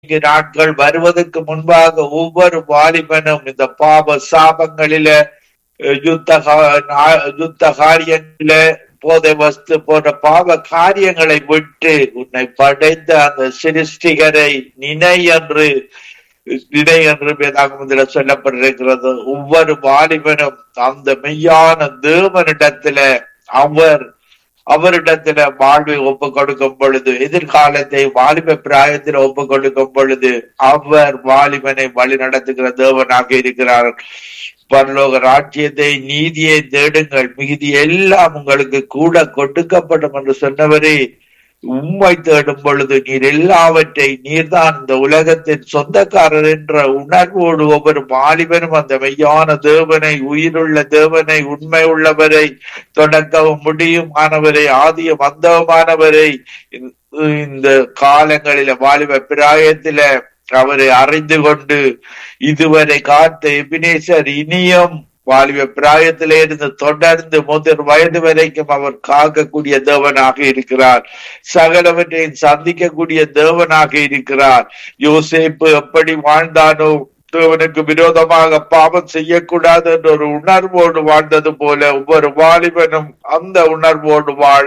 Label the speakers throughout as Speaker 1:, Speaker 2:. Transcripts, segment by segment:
Speaker 1: இங்கு நாட்கள் வருவதற்கு முன்பாக ஒவ்வொரு வாலிபனும் இந்த பாவ சாபங்களில அஹ், யுத்த கா- நா- யுத்த காரியங்களில போதை வஸ்து போன்ற பாவ காரியங்களை விட்டு உன்னை படைத்த அந்த சிருஷ்டிகரை நினை என்று நினை என்று வேதாகமத்தில் சொல்லப்பட்டிருக்கிறது ஒவ்வொரு வாலிபனும் அந்த மெய்யான தேவனிடத்துல அவர் அவரிடத்துல வாழ்வை ஒப்பு கொடுக்கும் பொழுது எதிர்காலத்தை வாலிப பிராயத்தில் ஒப்பு கொடுக்கும் பொழுது அவர் வாலிபனை வழி நடத்துகிற தேவனாக இருக்கிறார் பரலோக ராஜ்யத்தை நீதியை தேடுங்கள் மிகுதி எல்லாம் உங்களுக்கு கூட கொடுக்கப்படும் என்று சொன்னவரே உம்மை தேடும் பொழுது நீர் எல்லாவற்றை நீர்தான் இந்த உலகத்தின் சொந்தக்காரர் என்ற உணர்வோடு ஒவ்வொரு வாலிபனும் அந்த மெய்யான தேவனை உயிருள்ள தேவனை உண்மை உள்ளவரை தொடக்கவும் முடியுமானவரை ஆதிய வந்தவமானவரை இந்த- இந்த காலங்களில வாலிப பிராயத்தில அவரை அறிந்து கொண்டு இதுவரை காத்த எபினேசர் இனியும் வாலிப பிராயத்திலே இருந்து தொடர்ந்து முதிர் வயது வரைக்கும் அவர் காக்கக்கூடிய தேவனாக இருக்கிறார் சகலவற்றையும் சந்திக்கக்கூடிய தேவனாக இருக்கிறார் யோசேப்பு எப்படி வாழ்ந்தானோ தேவனுக்கு விரோதமாக பாவம் செய்யக்கூடாது என்ற ஒரு உணர்வோடு வாழ்ந்தது போல ஒவ்வொரு வாலிபனும் அந்த உணர்வோடு வாழ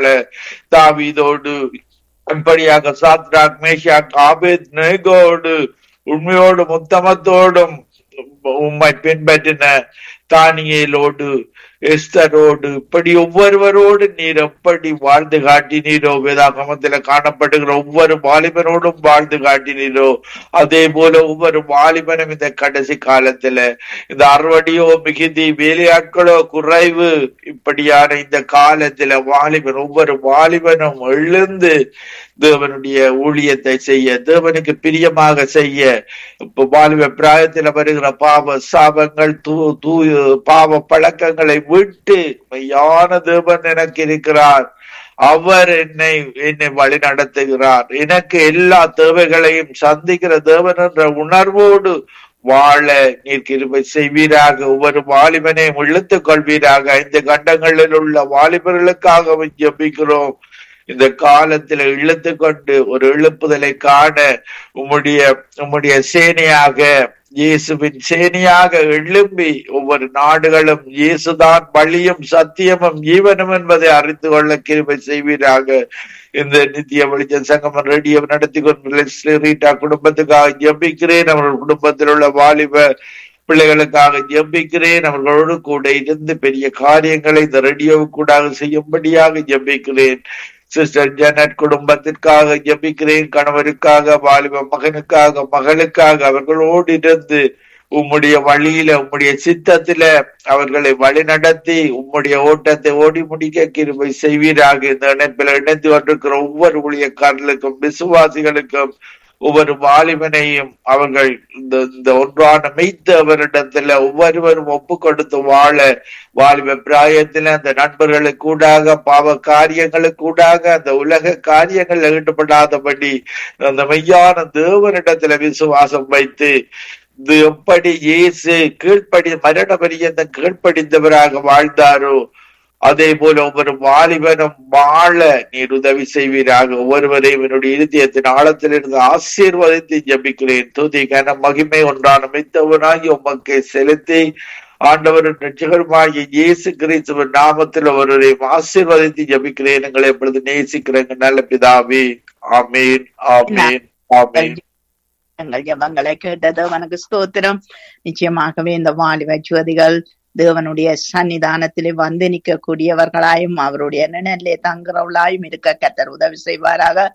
Speaker 1: தாவீதோடு அப்படியாக சாத்ராக் மேஷாக் ஆபேத் நேகோடு உண்மையோடும் உத்தமத்தோடும் உம்மை பின்பற்றின தானியேலோடு எஸ்தரோடு இப்படி ஒவ்வொருவரோடு நீர் எப்படி வாழ்ந்து காட்டினீரோ வேதாகமத்தில காணப்படுகிற ஒவ்வொரு வாலிபனோடும் வாழ்ந்து காட்டினீரோ அதே போல ஒவ்வொரு வாலிபனும் இந்த கடைசி காலத்துல இந்த அறுவடையோ மிகுதி வேலையாட்களோ குறைவு இப்படியான இந்த காலத்துல வாலிபன் ஒவ்வொரு வாலிபனும் எழுந்து தேவனுடைய ஊழியத்தை செய்ய தேவனுக்கு பிரியமாக செய்ய இப்ப வாலிப பிராயத்துல வருகிற பாவ சாபங்கள் தூ தூ பாவ பழக்கங்களை விட்டு மெய்யான தேவன் எனக்கு இருக்கிறார் அவர் என்னை என்னை வழி நடத்துகிறார் எனக்கு எல்லா தேவைகளையும் சந்திக்கிற தேவன் என்ற உணர்வோடு வாழ நீர் கிருபை செய்வீராக ஒவ்வொரு வாலிபனையும் இழுத்துக் கொள்வீராக இந்த கண்டங்களில் உள்ள வாலிபர்களுக்காக ஜெபிக்கிறோம் இந்த காலத்துல இழுத்து கொண்டு ஒரு எழுப்புதலை காண உம்முடைய உம்முடைய சேனையாக இயேசுவின் சேனையாக எழும்பி ஒவ்வொரு நாடுகளும் இயேசுதான் வழியும் சத்தியமும் ஜீவனும் என்பதை அறிந்து கொள்ள கிருபை செய்வீராக இந்த நித்திய வெளிச்ச சங்கமம் ரேடியோ நடத்தி கொண்டு லெஸ்லி ரீட்டா குடும்பத்துக்காக ஜெபிக்கிறேன் அவர்கள் குடும்பத்தில் உள்ள வாலிப பிள்ளைகளுக்காக ஜெபிக்கிறேன் அவர்களோடு கூட இருந்து பெரிய காரியங்களை இந்த ரேடியோவுக்கூடாக செய்யும்படியாக ஜெபிக்கிறேன் சிஸ்டர் ஜெனட் குடும்பத்திற்காக ஜெபிக்கிறேன் கணவருக்காக வாலிப மகனுக்காக மகளுக்காக அவர்களோடு இருந்து உம்முடைய வழியில உம்முடைய சித்தத்தில அவர்களை வழி நடத்தி உம்முடைய ஓட்டத்தை ஓடி முடிக்க கிருபை செய்வீராக இந்த இணைப்பில் இணைந்து கொண்டிருக்கிற ஒவ்வொரு ஊழியக்காரர்களுக்கும் விசுவாசிகளுக்கும் ஒவ்வொரு வாலிபனையும் அவர்கள் இந்த இந்த ஒன்றான மெய்த்தவரிடத்துல ஒவ்வொருவரும் ஒப்பு கொடுத்து வாழ வாலிப பிராயத்துல அந்த நண்பர்களுக்கூடாக பாவ காரியங்களுக்கூடாக அந்த உலக காரியங்கள் ஈடுபடாதபடி அந்த மெய்யான தேவனிடத்துல விசுவாசம் வைத்து இது எப்படி இயேசு கீழ்ப்படி மரண பரியந்தம் கீழ்ப்படிந்தவராக வாழ்ந்தாரோ அதே போல ஒவ்வொரு வாலிபனும் வாழ நீர் உதவி செய்வீராக ஒவ்வொருவரையும் என்னுடைய இருதயத்தின் ஆழத்திலிருந்து ஆசீர்வதித்து ஜபிக்கிறேன் துதி கன மகிமை ஒன்றான மித்தவனாகி உமக்கு செலுத்தி ஆண்டவரும் ரட்சகருமாகிய இயேசு கிறிஸ்துவின் நாமத்தில் ஒருவரையும் ஆசீர்வதித்து ஜபிக்கிறேன் எங்களை எப்பொழுது நேசிக்கிறேங்க நல்ல பிதாவே ஆமீன் ஆமீன் ஆமீன்
Speaker 2: எங்கள் ஜபங்களை கேட்டது உனக்கு ஸ்தோத்திரம் நிச்சயமாகவே இந்த வாலிப ஜோதிகள் தேவனுடைய சன்னிதானத்திலே வந்து நிற்கக்கூடியவர்களாயும் அவருடைய நிழலே தங்குறவளாயும் இருக்க கத்தர் உதவி செய்வாராக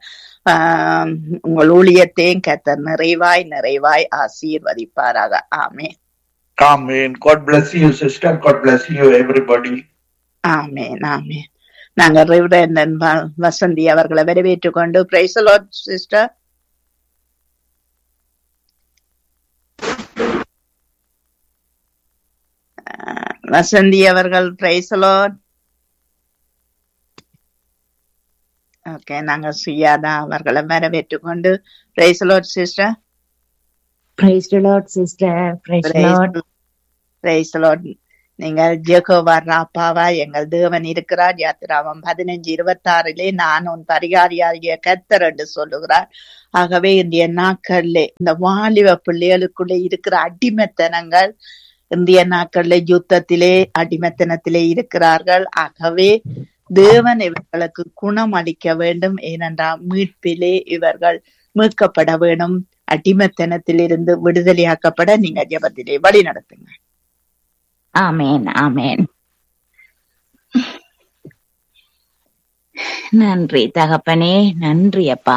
Speaker 2: ஆஹ் உங்கள் ஊழியத்தையும் கத்தர் நிறைவாய் நிறைவாய் ஆசீர்வதிப்பாராக ஆமே
Speaker 1: Amen. God bless you, sister. God bless you, everybody.
Speaker 2: ஆமேன் ஆமேன் நாங்க ரெவரண்ட் வ- வசந்தி அவர்களை வரவேற்றுக் கொண்டு பிரைசலோ சிஸ்டர் வசந்தி அவர்கள் பிரைசலோ ஓகே நாங்க சுயாதா அவர்களை வரவேற்றுக் கொண்டு praise the lord sister
Speaker 3: Praise the Lord, sister. Praise the Lord.
Speaker 2: Praise the lord நீங்கள் ஜெகோவா ராப்பாவா எங்கள் தேவன் இருக்கிறார் யாத்திராமம் பதினஞ்சு இருபத்தாறிலே நான் உன் பரிகாரியாகிய கத்தர் என்று சொல்லுகிறார் ஆகவே இந்திய நாட்கள்ல இந்த வாலிப பிள்ளைகளுக்குள்ளே இருக்கிற அடிமைத்தனங்கள் இந்திய நாட்கள்ல யுத்தத்திலே அடிமைத்தனத்திலே இருக்கிறார்கள் ஆகவே தேவன் இவர்களுக்கு குணம் அளிக்க வேண்டும் ஏனென்றால் மீட்பிலே இவர்கள் மீட்கப்பட வேண்டும் அடிமைத்தனத்திலிருந்து விடுதலையாக்கப்பட நீங்க ஜெபத்திலே வழி நடத்துங்க
Speaker 3: ஆமேன் ஆமேன் நன்றி தகப்பனே நன்றி அப்பா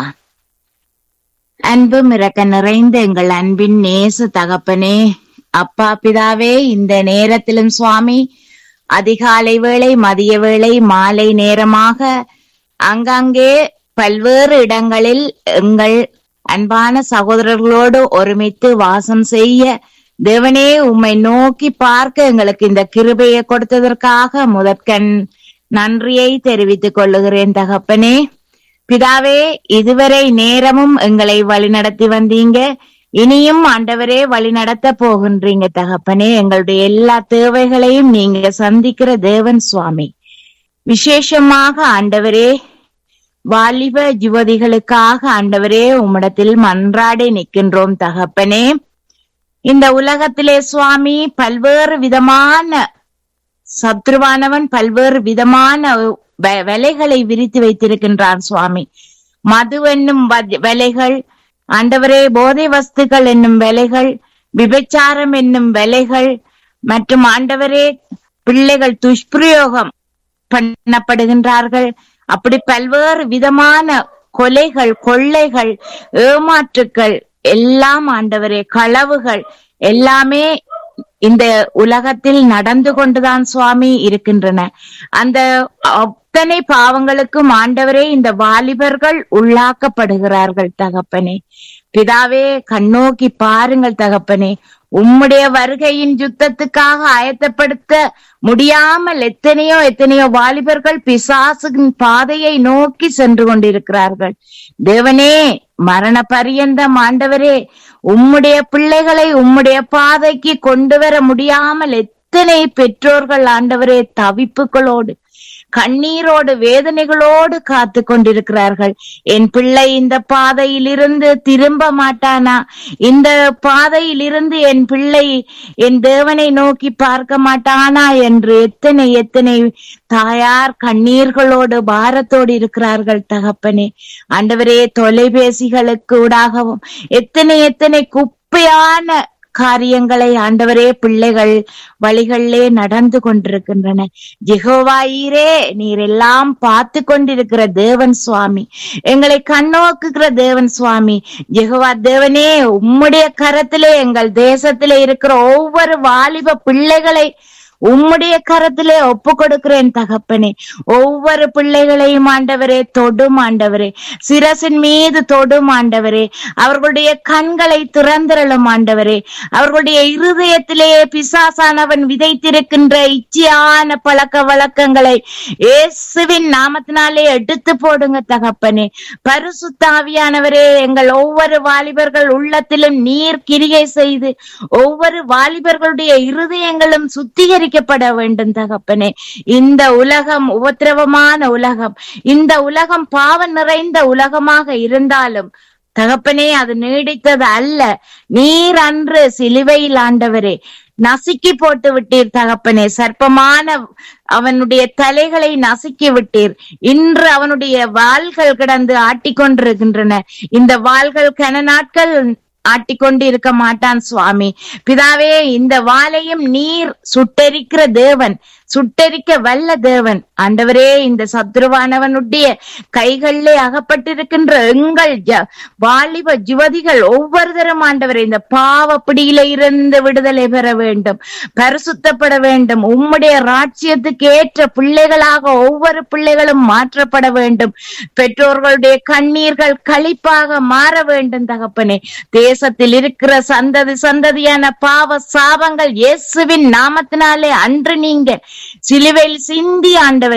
Speaker 3: அன்பு மிரக்க நிறைந்த எங்கள் அன்பின் நேச தகப்பனே அப்பா பிதாவே இந்த நேரத்திலும் சுவாமி அதிகாலை வேளை மதிய வேளை மாலை நேரமாக அங்கங்கே பல்வேறு இடங்களில் எங்கள் அன்பான சகோதரர்களோடு ஒருமித்து வாசம் செய்ய தேவனே உம்மை நோக்கி பார்க்க எங்களுக்கு இந்த கிருபையை கொடுத்ததற்காக முதற்கண் நன்றியை தெரிவித்துக் கொள்ளுகிறேன் தகப்பனே பிதாவே இதுவரை நேரமும் எங்களை வழிநடத்தி வந்தீங்க இனியும் ஆண்டவரே வழி நடத்த போகின்றீங்க தகப்பனே எங்களுடைய எல்லா தேவைகளையும் நீங்க சந்திக்கிற தேவன் சுவாமி விசேஷமாக ஆண்டவரே வாலிப யுவதிகளுக்காக ஆண்டவரே உம்மிடத்தில் மன்றாடி நிற்கின்றோம் தகப்பனே இந்த உலகத்திலே சுவாமி பல்வேறு விதமான சத்ருவானவன் பல்வேறு விதமான வ- வலைகளை விரித்து வைத்திருக்கின்றான் சுவாமி மது என்னும் வ- வலைகள் ஆண்டவரே போதை வஸ்துக்கள் என்னும் விலைகள் விபச்சாரம் என்னும் விலைகள் மற்றும் ஆண்டவரே பிள்ளைகள் துஷ்பிரயோகம் பண்ணப்படுகின்றார்கள் அப்படி பல்வேறு விதமான கொலைகள் கொள்ளைகள் ஏமாற்றுக்கள் எல்லாம் ஆண்டவரே களவுகள் எல்லாமே இந்த உலகத்தில் நடந்து கொண்டுதான் சுவாமி இருக்கின்றன அந்த அத்தனை பாவங்களுக்கும் ஆண்டவரே இந்த வாலிபர்கள் உள்ளாக்கப்படுகிறார்கள் தகப்பனே பிதாவே கண்ணோக்கி பாருங்கள் தகப்பனே உம்முடைய வருகையின் யுத்தத்துக்காக ஆயத்தப்படுத்த முடியாமல் எத்தனையோ எத்தனையோ வாலிபர்கள் பிசாசுவின் பாதையை நோக்கி சென்று கொண்டிருக்கிறார்கள் தேவனே மரண பரியந்தம் ஆண்டவரே உம்முடைய பிள்ளைகளை உம்முடைய பாதைக்கு கொண்டு வர முடியாமல் எத்தனை பெற்றோர்கள் ஆண்டவரே தவிப்புகளோடு கண்ணீரோடு வேதனைகளோடு காத்து கொண்டிருக்கிறார்கள் என் பிள்ளை இந்த பாதையில் இருந்து திரும்ப மாட்டானா இந்த பாதையில் இருந்து என் பிள்ளை என் தேவனை நோக்கி பார்க்க மாட்டானா என்று எத்தனை எத்தனை தாயார் கண்ணீர்களோடு பாரத்தோடு இருக்கிறார்கள் தகப்பனே ஆண்டவரே தொலைபேசிகளுக்கு ஊடாகவும் எத்தனை எத்தனை குப்பையான காரியங்களை ஆண்டவரே பிள்ளைகள் வழிகளிலே நடந்து கொண்டிருக்கின்றன ஜெகோவாயிரே நீர் எல்லாம் பார்த்து கொண்டிருக்கிற தேவன் சுவாமி எங்களை கண்ணோக்குகிற தேவன் சுவாமி ஜெகோவா தேவனே உம்முடைய கரத்திலே எங்கள் தேசத்திலே இருக்கிற ஒவ்வொரு வாலிப பிள்ளைகளை உம்முடைய கரத்திலே ஒப்பு கொடுக்கிறேன் தகப்பனே ஒவ்வொரு பிள்ளைகளையும் ஆண்டவரே தொடும் ஆண்டவரே சிரசின் மீது தொடும் ஆண்டவரே அவர்களுடைய கண்களை திறந்திரளும் ஆண்டவரே அவர்களுடைய இருதயத்திலே பிசாசானவன் விதைத்திருக்கின்ற இச்சையான பழக்க வழக்கங்களை இயேசுவின் நாமத்தினாலே எடுத்து போடுங்க தகப்பனே பரிசுத்தாவியானவரே எங்கள் ஒவ்வொரு வாலிபர்கள் உள்ளத்திலும் நீர் கிரியை செய்து ஒவ்வொரு வாலிபர்களுடைய இருதயங்களும் சுத்திகரிக்கப்பட வேண்டும் தகப்பனே இந்த உலகம் உபத்திரவமான உலகம் இந்த உலகம் பாவம் நிறைந்த உலகமாக இருந்தாலும் தகப்பனே அது நீடித்தது அல்ல நீர் அன்று சிலுவையில் ஆண்டவரே நசுக்கி போட்டு விட்டீர் தகப்பனே சர்ப்பமான அவனுடைய தலைகளை நசுக்கி விட்டீர் இன்று அவனுடைய வாள்கள் கிடந்து ஆட்டிக்கொண்டிருக்கின்றன இந்த வாள்கள் கன நாட்கள் ஆட்டிக்கொண்டு இருக்க மாட்டான் சுவாமி பிதாவே இந்த வாளையும் நீர் சுட்டெரிக்கிற தேவன் சுட்டெரிக்க வல்ல தேவன் ஆண்டவரே இந்த சத்ருவானவனுடைய கைகளிலே அகப்பட்டிருக்கின்ற எங்கள் ஜ- வாலிப யுவதிகள் ஒவ்வொருத்தரும் ஆண்டவரே இந்த பாவ பிடியில இருந்து விடுதலை பெற வேண்டும் பரிசுத்தப்பட வேண்டும் உம்முடைய ராட்சியத்துக்கு ஏற்ற பிள்ளைகளாக ஒவ்வொரு பிள்ளைகளும் மாற்றப்பட வேண்டும் பெற்றோர்களுடைய கண்ணீர்கள் களிப்பாக மாற வேண்டும் தகப்பனே தேசத்தில் இருக்கிற சந்ததி சந்ததியான பாவ சாபங்கள் இயேசுவின் நாமத்தினாலே அன்று நீங்க சிலுவையில் சிந்தி ஆண்டவரே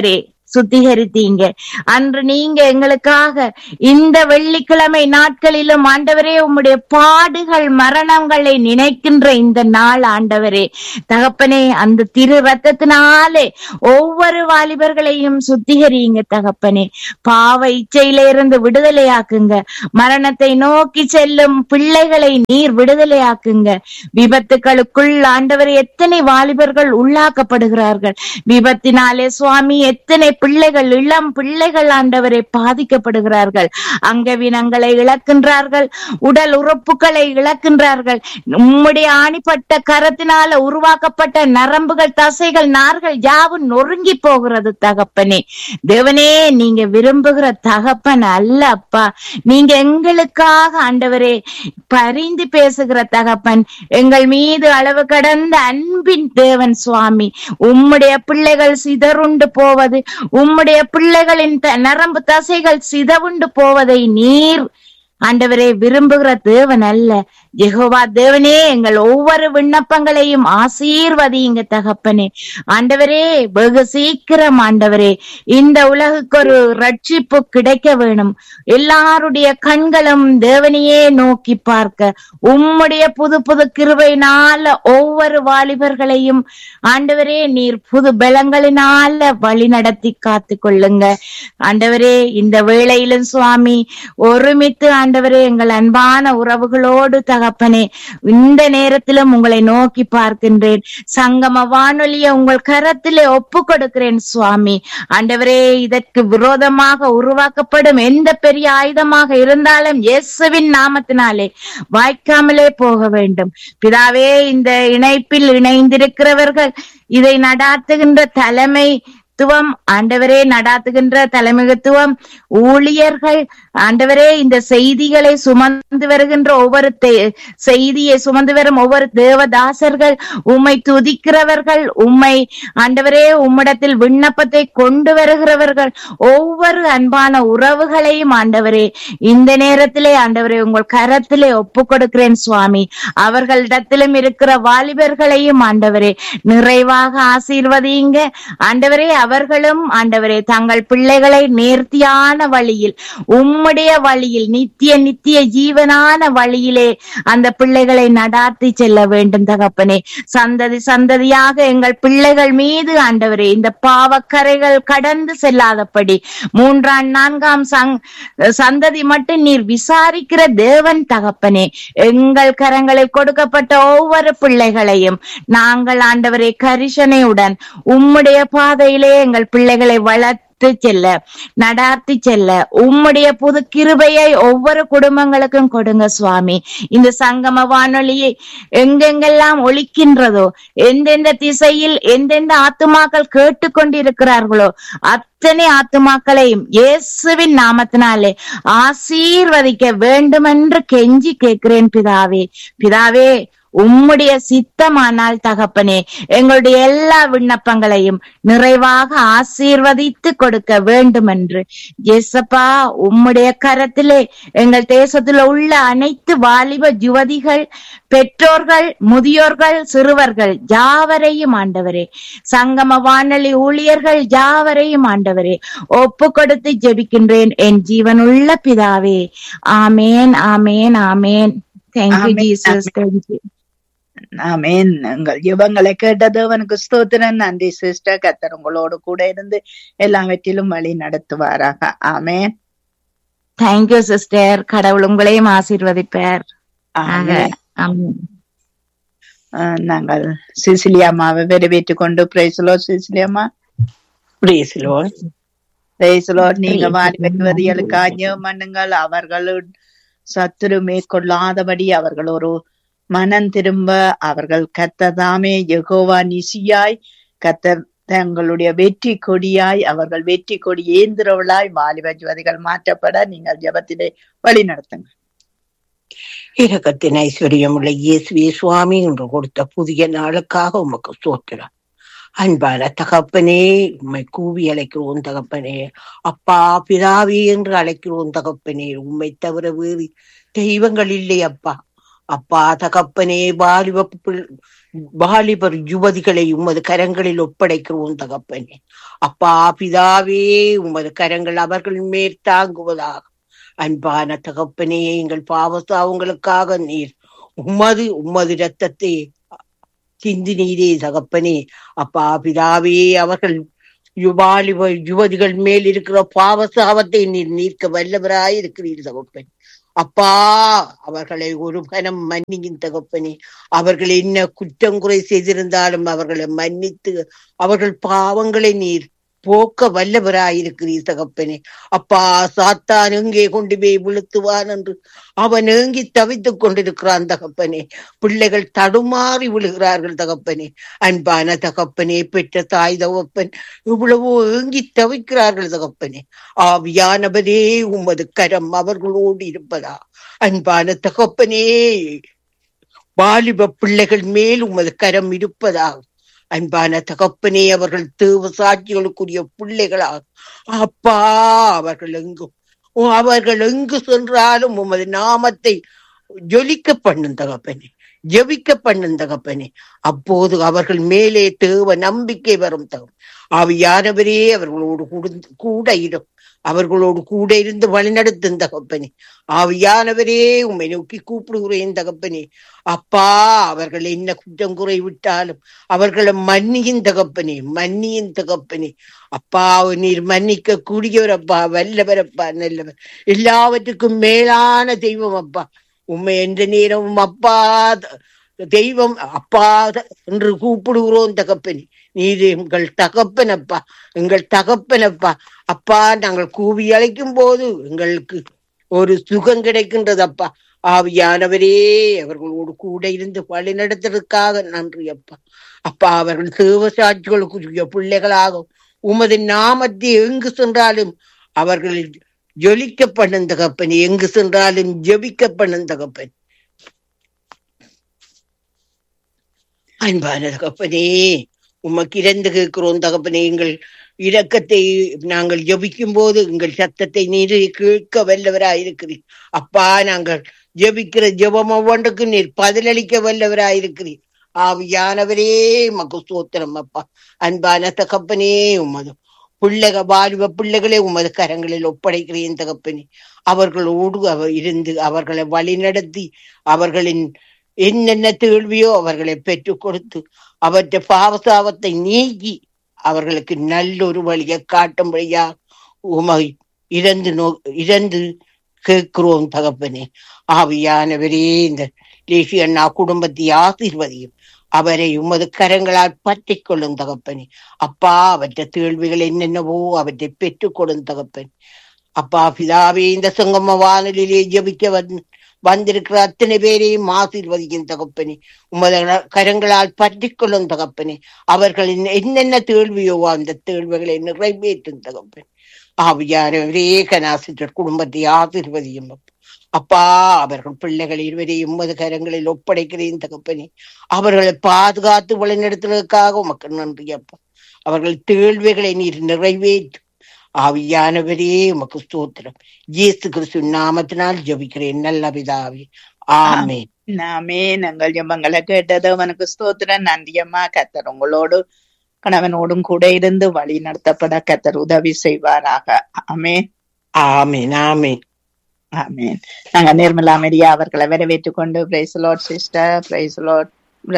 Speaker 3: சுத்திகரித்தீங்க அன்று நீங்க எங்களுக்காக இந்த வெள்ளிக்கிழமை நாட்களிலும் ஆண்டவரே உம்முடைய பாடுகள் மரணங்களை நினைக்கின்ற இந்த நாள் ஆண்டவரே தகப்பனே அந்த திரு ரத்தத்தினாலே ஒவ்வொரு வாலிபர்களையும் சுத்திகரியுங்க தகப்பனே பாவ இச்சையில இருந்து விடுதலையாக்குங்க மரணத்தை நோக்கி செல்லும் பிள்ளைகளை நீர் விடுதலையாக்குங்க விபத்துக்களுக்குள் ஆண்டவரை எத்தனை வாலிபர்கள் உள்ளாக்கப்படுகிறார்கள் விபத்தினாலே சுவாமி எத்தனை பிள்ளைகள் இளம் பிள்ளைகள் ஆண்டவரை பாதிக்கப்படுகிறார்கள் அங்கவினங்களை இழக்கின்றார்கள் உடல் உறுப்புகளை இழக்கின்றார்கள் உம்முடைய ஆணிப்பட்ட கரத்தினால உருவாக்கப்பட்ட நரம்புகள் தசைகள் நார்கள் யாவும் நொறுங்கி போகிறது தகப்பனே தேவனே நீங்க விரும்புகிற தகப்பன் அல்ல அப்பா நீங்க எங்களுக்காக ஆண்டவரே பரிந்து பேசுகிற தகப்பன் எங்கள் மீது அளவு கடந்த அன்பின் தேவன் சுவாமி உம்முடைய பிள்ளைகள் சிதறுண்டு போவது உம்முடைய பிள்ளைகளின் த- நரம்பு தசைகள் சிதவுண்டு போவதை நீர் ஆண்டவரே விரும்புகிற தேவன் அல்ல யெகோவா தேவனே எங்கள் ஒவ்வொரு விண்ணப்பங்களையும் ஆசீர்வதியுங்க தகப்பனே ஆண்டவரே வெகு சீக்கிரம் ஆண்டவரே இந்த உலகுக்கு ஒரு ரட்சிப்பு கிடைக்க வேணும் எல்லாருடைய கண்களும் தேவனையே நோக்கி பார்க்க உம்முடைய புது புது கிருபையினால ஒவ்வொரு வாலிபர்களையும் ஆண்டவரே நீர் புது பலங்களினால வழி நடத்தி காத்து கொள்ளுங்க ஆண்டவரே இந்த வேளையிலும் சுவாமி ஒருமித்து ஆண்டவரே எங்கள் அன்பான உறவுகளோடு தகப்பனே இந்த நேரத்திலும் உங்களை நோக்கி பார்க்கின்றேன் சங்கம வானொலியை உங்கள் கரத்திலே ஒப்பு கொடுக்கிறேன் சுவாமி ஆண்டவரே இதற்கு விரோதமாக உருவாக்கப்படும் எந்த பெரிய ஆயுதமாக இருந்தாலும் இயேசுவின் நாமத்தினாலே வாய்க்காமலே போக வேண்டும் பிதாவே இந்த இணைப்பில் இணைந்திருக்கிறவர்கள் இதை நடாத்துகின்ற தலைமை துவம் ஆண்டவரே நடாத்துகின்ற தலைமைத்துவம் ஊழியர்கள் ஆண்டவரே இந்த செய்திகளை சுமந்து வருகின்ற ஒவ்வொரு தே- செய்தியை சுமந்து வரும் ஒவ்வொரு தேவதாசர்கள் உம்மை துதிக்கிறவர்கள் உம்மை ஆண்டவரே உம்மிடத்தில் விண்ணப்பத்தை கொண்டு வருகிறவர்கள் ஒவ்வொரு அன்பான உறவுகளையும் ஆண்டவரே இந்த நேரத்திலே ஆண்டவரே உங்கள் கரத்திலே ஒப்பு கொடுக்கிறேன் சுவாமி அவர்களிடத்திலும் இருக்கிற வாலிபர்களையும் ஆண்டவரே நிறைவாக ஆசீர்வதிங்க ஆண்டவரே அவர்களும் ஆண்டவரே தங்கள் பிள்ளைகளை நேர்த்தியான வழியில் உம்முடைய வழியில் நித்திய நித்திய ஜீவனான வழியிலே அந்த பிள்ளைகளை நடாத்தி செல்ல வேண்டும் தகப்பனே சந்ததி சந்ததியாக எங்கள் பிள்ளைகள் மீது ஆண்டவரே இந்த பாவக்கரைகள் கடந்து செல்லாதபடி மூன்றாம் நான்காம் சங் சந்ததி மட்டும் நீர் விசாரிக்கிற தேவன் தகப்பனே எங்கள் கரங்களில் கொடுக்கப்பட்ட ஒவ்வொரு பிள்ளைகளையும் நாங்கள் ஆண்டவரே கரிசனையுடன் உம்முடைய பாதையிலே எங்கள் பிள்ளைகளை வளர்த்து செல்ல நடாத்தி செல்ல உம்முடைய புது கிருபையை ஒவ்வொரு குடும்பங்களுக்கும் கொடுங்க சுவாமி இந்த சங்கம வானொலியை எங்கெங்கெல்லாம் ஒலிக்கின்றதோ எந்தெந்த திசையில் எந்தெந்த ஆத்துமாக்கள் கேட்டுக்கொண்டிருக்கிறார்களோ அத்தனை ஆத்துமாக்களையும் இயேசுவின் நாமத்தினாலே ஆசீர்வதிக்க வேண்டுமென்று கெஞ்சி கேட்கிறேன் பிதாவே பிதாவே உம்முடைய சித்தமானால் தகப்பனே எங்களுடைய எல்லா விண்ணப்பங்களையும் நிறைவாக ஆசீர்வதித்து கொடுக்க வேண்டும் என்று எசப்பா உம்முடைய கரத்திலே எங்கள் தேசத்தில் உள்ள அனைத்து வாலிப யுவதிகள் பெற்றோர்கள் முதியோர்கள் சிறுவர்கள் யாவரையும் ஆண்டவரே சங்கம வானொலி ஊழியர்கள் யாவரையும் ஆண்டவரே ஒப்பு கொடுத்து ஜெபிக்கின்றேன் என் ஜீவனுள்ள பிதாவே ஆமேன் ஆமேன் ஆமேன் தேங்க்யூ
Speaker 2: ஆமென்,
Speaker 3: ஜீசஸ் தேங்க்யூ
Speaker 2: ஆமென் உங்கள் ஜெபங்களை கேட்ட தேவனுக்கு ஸ்தோத்திரம் நன்றி சிஸ்டர் கத்தர் உங்களோடு கூட இருந்து எல்லாவற்றிலும் வழி நடத்துவாராக ஆமென்
Speaker 3: தேங்க்யூ சிஸ்டர் கடவுள் உங்களையும் ஆசீர்வதிப்பார்
Speaker 2: ஆமென்.
Speaker 3: ஆமென்.
Speaker 2: அஹ், நாங்கள் சிசிலியா அம்மாவை வரவேற்றுக் கொண்டு பிரைஸ்லோ சிசிலியம்மா
Speaker 4: பிரேசிலோ
Speaker 2: பிரைஸ்லோ நீங்க
Speaker 3: Praise
Speaker 2: வாலி
Speaker 3: the Lord.
Speaker 2: பெறுவதிகளுக்காக ஜெபம் பண்ணுங்கள் அவர்கள் சத்துரு மேற்கொள்ளாதபடி அவர்கள் ஒரு மனம் திரும்ப அவர்கள் கத்ததாமே யெகோவா நிசியாய் கத்தர் தங்களுடைய வெற்றி கொடியாய் அவர்கள் வெற்றி கொடி ஏந்திரவளாய் வாலிப ஜோதிகள் மாற்றப்பட நீங்கள் ஜெபத்திலே வழி நடத்துங்க
Speaker 4: இரக்கத்தின் ஐஸ்வர்யம் உள்ள இயேசுவே சுவாமி என்று கொடுத்த புதிய நாளுக்காக உமக்கு சோத்திரம் அன்பான தகப்பனே உம்மை கூவி அழைக்கிறோம் தகப்பனே அப்பா பிதாவே என்று அழைக்கிறோம் தகப்பனே உம்மை தவிர வேறு தெய்வங்கள் இல்லை அப்பா அப்பா தகப்பனே வாலிப பிள்- வாலிபர் யுவதிகளை உமது கரங்களில் ஒப்படைக்கிறோம் தகப்பனே அப்பா பிதாவே உமது கரங்கள் அவர்கள் மேல் தாங்குவதாக அன்பான தகப்பனே எங்கள் பாவசாவங்களுக்காக நீர் உமது உமது இரத்தத்தை சிந்தினீரே தகப்பனே அப்பா பிதாவே அவர்கள் யுவாலிப யுவதிகள் மேல் இருக்கிற பாவசாவத்தை நீர் நீர்க்க வல்லவராய் இருக்கிறீர் தகப்பன் அப்பா அவர்களை ஒரு கணம் மன்னியின் தகப்பனே அவர்கள் என்ன குற்றம் குறை செய்திருந்தாலும் அவர்களை மன்னித்து அவர்கள் பாவங்களை நீர் போக்க வல்லவராயிருக்கிறீர் தகப்பனே அப்பா சாத்தான் எங்கே கொண்டு போய் விழுத்துவான் என்று அவன் ஏங்கி தவித்துக் கொண்டிருக்கிறான் தகப்பனே பிள்ளைகள் தடுமாறி விழுகிறார்கள் தகப்பனே அன்பான தகப்பனே பெற்ற தாய் தகப்பன் இவ்வளவோ ஏங்கி தவிக்கிறார்கள் தகப்பனே ஆவியானவரே உமது கரம் அவர்களோடு இருப்பதா அன்பான தகப்பனே வாலிப பிள்ளைகள் மேல் உமது கரம் இருப்பதா அன்பான தகப்பனே அவர்கள் தேவ சாட்சிகளுக்குரிய பிள்ளைகளாக அப்பா அவர்கள் எங்கும் ஓ, அவர்கள் எங்கு சென்றாலும் உமது நாமத்தை ஜொலிக்க பண்ணும் தகப்பனே ஜெபிக்க பண்ணும் தகப்பனே அப்போது அவர்கள் மேலே தேவ நம்பிக்கை வரும் தகம் ஆவியானவரே அவர்களோடு கூடு- கூட இரும் அவர்களோடு கூட இருந்து வழிநடத்தும் தகப்பனே ஆவியானவரே உம்மை நோக்கி கூப்பிடுகிறேன் தகப்பனே அப்பா அவர்கள் என்ன குற்றம் குறை விட்டாலும் அவர்களை மன்னியின் தகப்பனே மன்னியின் தகப்பனே அப்பா நீர் மன்னிக்க கூடியவரப்பா வல்லவரப்பா நல்லவர் எல்லாவற்றுக்கும் மேலான தெய்வம் அப்பா உண்மை என்ற நேரமும் அப்பா த- தெய்வம் அப்பா த- என்று கூப்பிடுகிறோம் தகப்பனே நீர் எங்கள் தகப்பனப்பா எங்கள் தகப்பனப்பா அப்பா நாங்கள் கூவி அழைக்கும் போது எங்களுக்கு ஒரு சுகம் கிடைக்கின்றதப்பா ஆவியானவரே அவர்களோடு கூட இருந்து வழி நடத்துறதுக்காக நன்றி அப்பா அப்பா அவர்கள் தேவசாட்சிகளுக்குரிய பிள்ளைகளாகும் உமது நாமத்தை எங்கு சென்றாலும் அவர்கள் ஜொலிக்க பண்ணும் தகப்பன் எங்கு சென்றாலும் ஜெபிக்க பண்ணும் தகப்பன் அன்பான தகப்பனே உமக்கு இறந்து கேட்கிறோம் தகப்பனே எங்கள் இரக்கத்தை நாங்கள் ஜெபிக்கும் போது எங்கள் சத்தத்தை நீர் கேட்க வல்லவராய் இருக்கிறீர் அப்பா நாங்கள் ஜெபிக்கிற ஜெபம் ஒவ்வொன்றுக்கும் நீர் பதிலளிக்க வல்லவராய் இருக்கிறீர் ஆவியானவரே உமக்கு சோத்திரம் அப்பா அன்பான தகப்பனே உமது பிள்ளைக வாலிப பிள்ளைகளே உமது கரங்களில் ஒப்படைக்கிறேன் தகப்பனே அவர்களோடு அவர் இருந்து அவர்களை வழிநடத்தி அவர்களின் என்னென்ன தேள்வியோ அவர்களை பெற்றுக் கொடுத்து அவற்றை பாவசாவத்தை நீக்கி அவர்களுக்கு நல்லொரு வழியை காட்டும்படியா உமை இறந்து நோ இறந்து கேட்கிறோம் தகப்பனே ஆவியானவரே இந்த லேசி அண்ணா குடும்பத்தை ஆசீர்வதியும் அவரை உமது கரங்களால் பற்றிக் கொள்ளும் தகப்பனே அப்பா அவற்றை கேள்விகள் என்னென்னவோ அவற்றை பெற்றுக் கொள்ளும் தகப்பன் அப்பா பிதாவே இந்த சங்கம வானொலியிலே ஜபிக்க வந்து வந்திருக்கிற அத்தனை பேரையும் ஆசீர்வதிக்கும் தகப்பனே உமது கரங்களால் பற்றிக் கொள்ளும் தகப்பனே அவர்களின் என்னென்ன தேள்வியோ அந்த தேள்விகளை நிறைவேற்றும் தகப்பன் ஆவியானவரே கனாசிட்டர் குடும்பத்தை ஆசீர்வதியும் அப்பா. அப்பா அவர்கள் பிள்ளைகள் இருவரையும் உமது கரங்களில் ஒப்படைக்கிறேன் தகப்பனே அவர்களை பாதுகாத்து வழிநடத்துவதற்காக உமக்கு நன்றி அப்பா அவர்கள் தேள்விகளை நீர் நிறைவேற்றும் ஆவியானவரே உமக்கு ஸ்தோத்திரம் இயேசு கிறிஸ்து நாமத்தினால் ஜெபிக்கிறேன் நல்ல பிதாவே ஆமென்
Speaker 2: நாமே நாங்கள் ஜெபங்களை கேட்டது அவனுக்கு ஸ்தோத்திரம் நன்றியம்மா கத்தர் உங்களோடு கணவனோடும் கூட இருந்து வழி நடத்தப்பட கத்தர் உதவி செய்வாராக ஆமென்
Speaker 4: ஆமென் ஆமென்
Speaker 2: ஆமென் நாங்க நிர்மலா மெரியா அவர்களை வரவேற்றுக் கொண்டு praise lord sister praise lord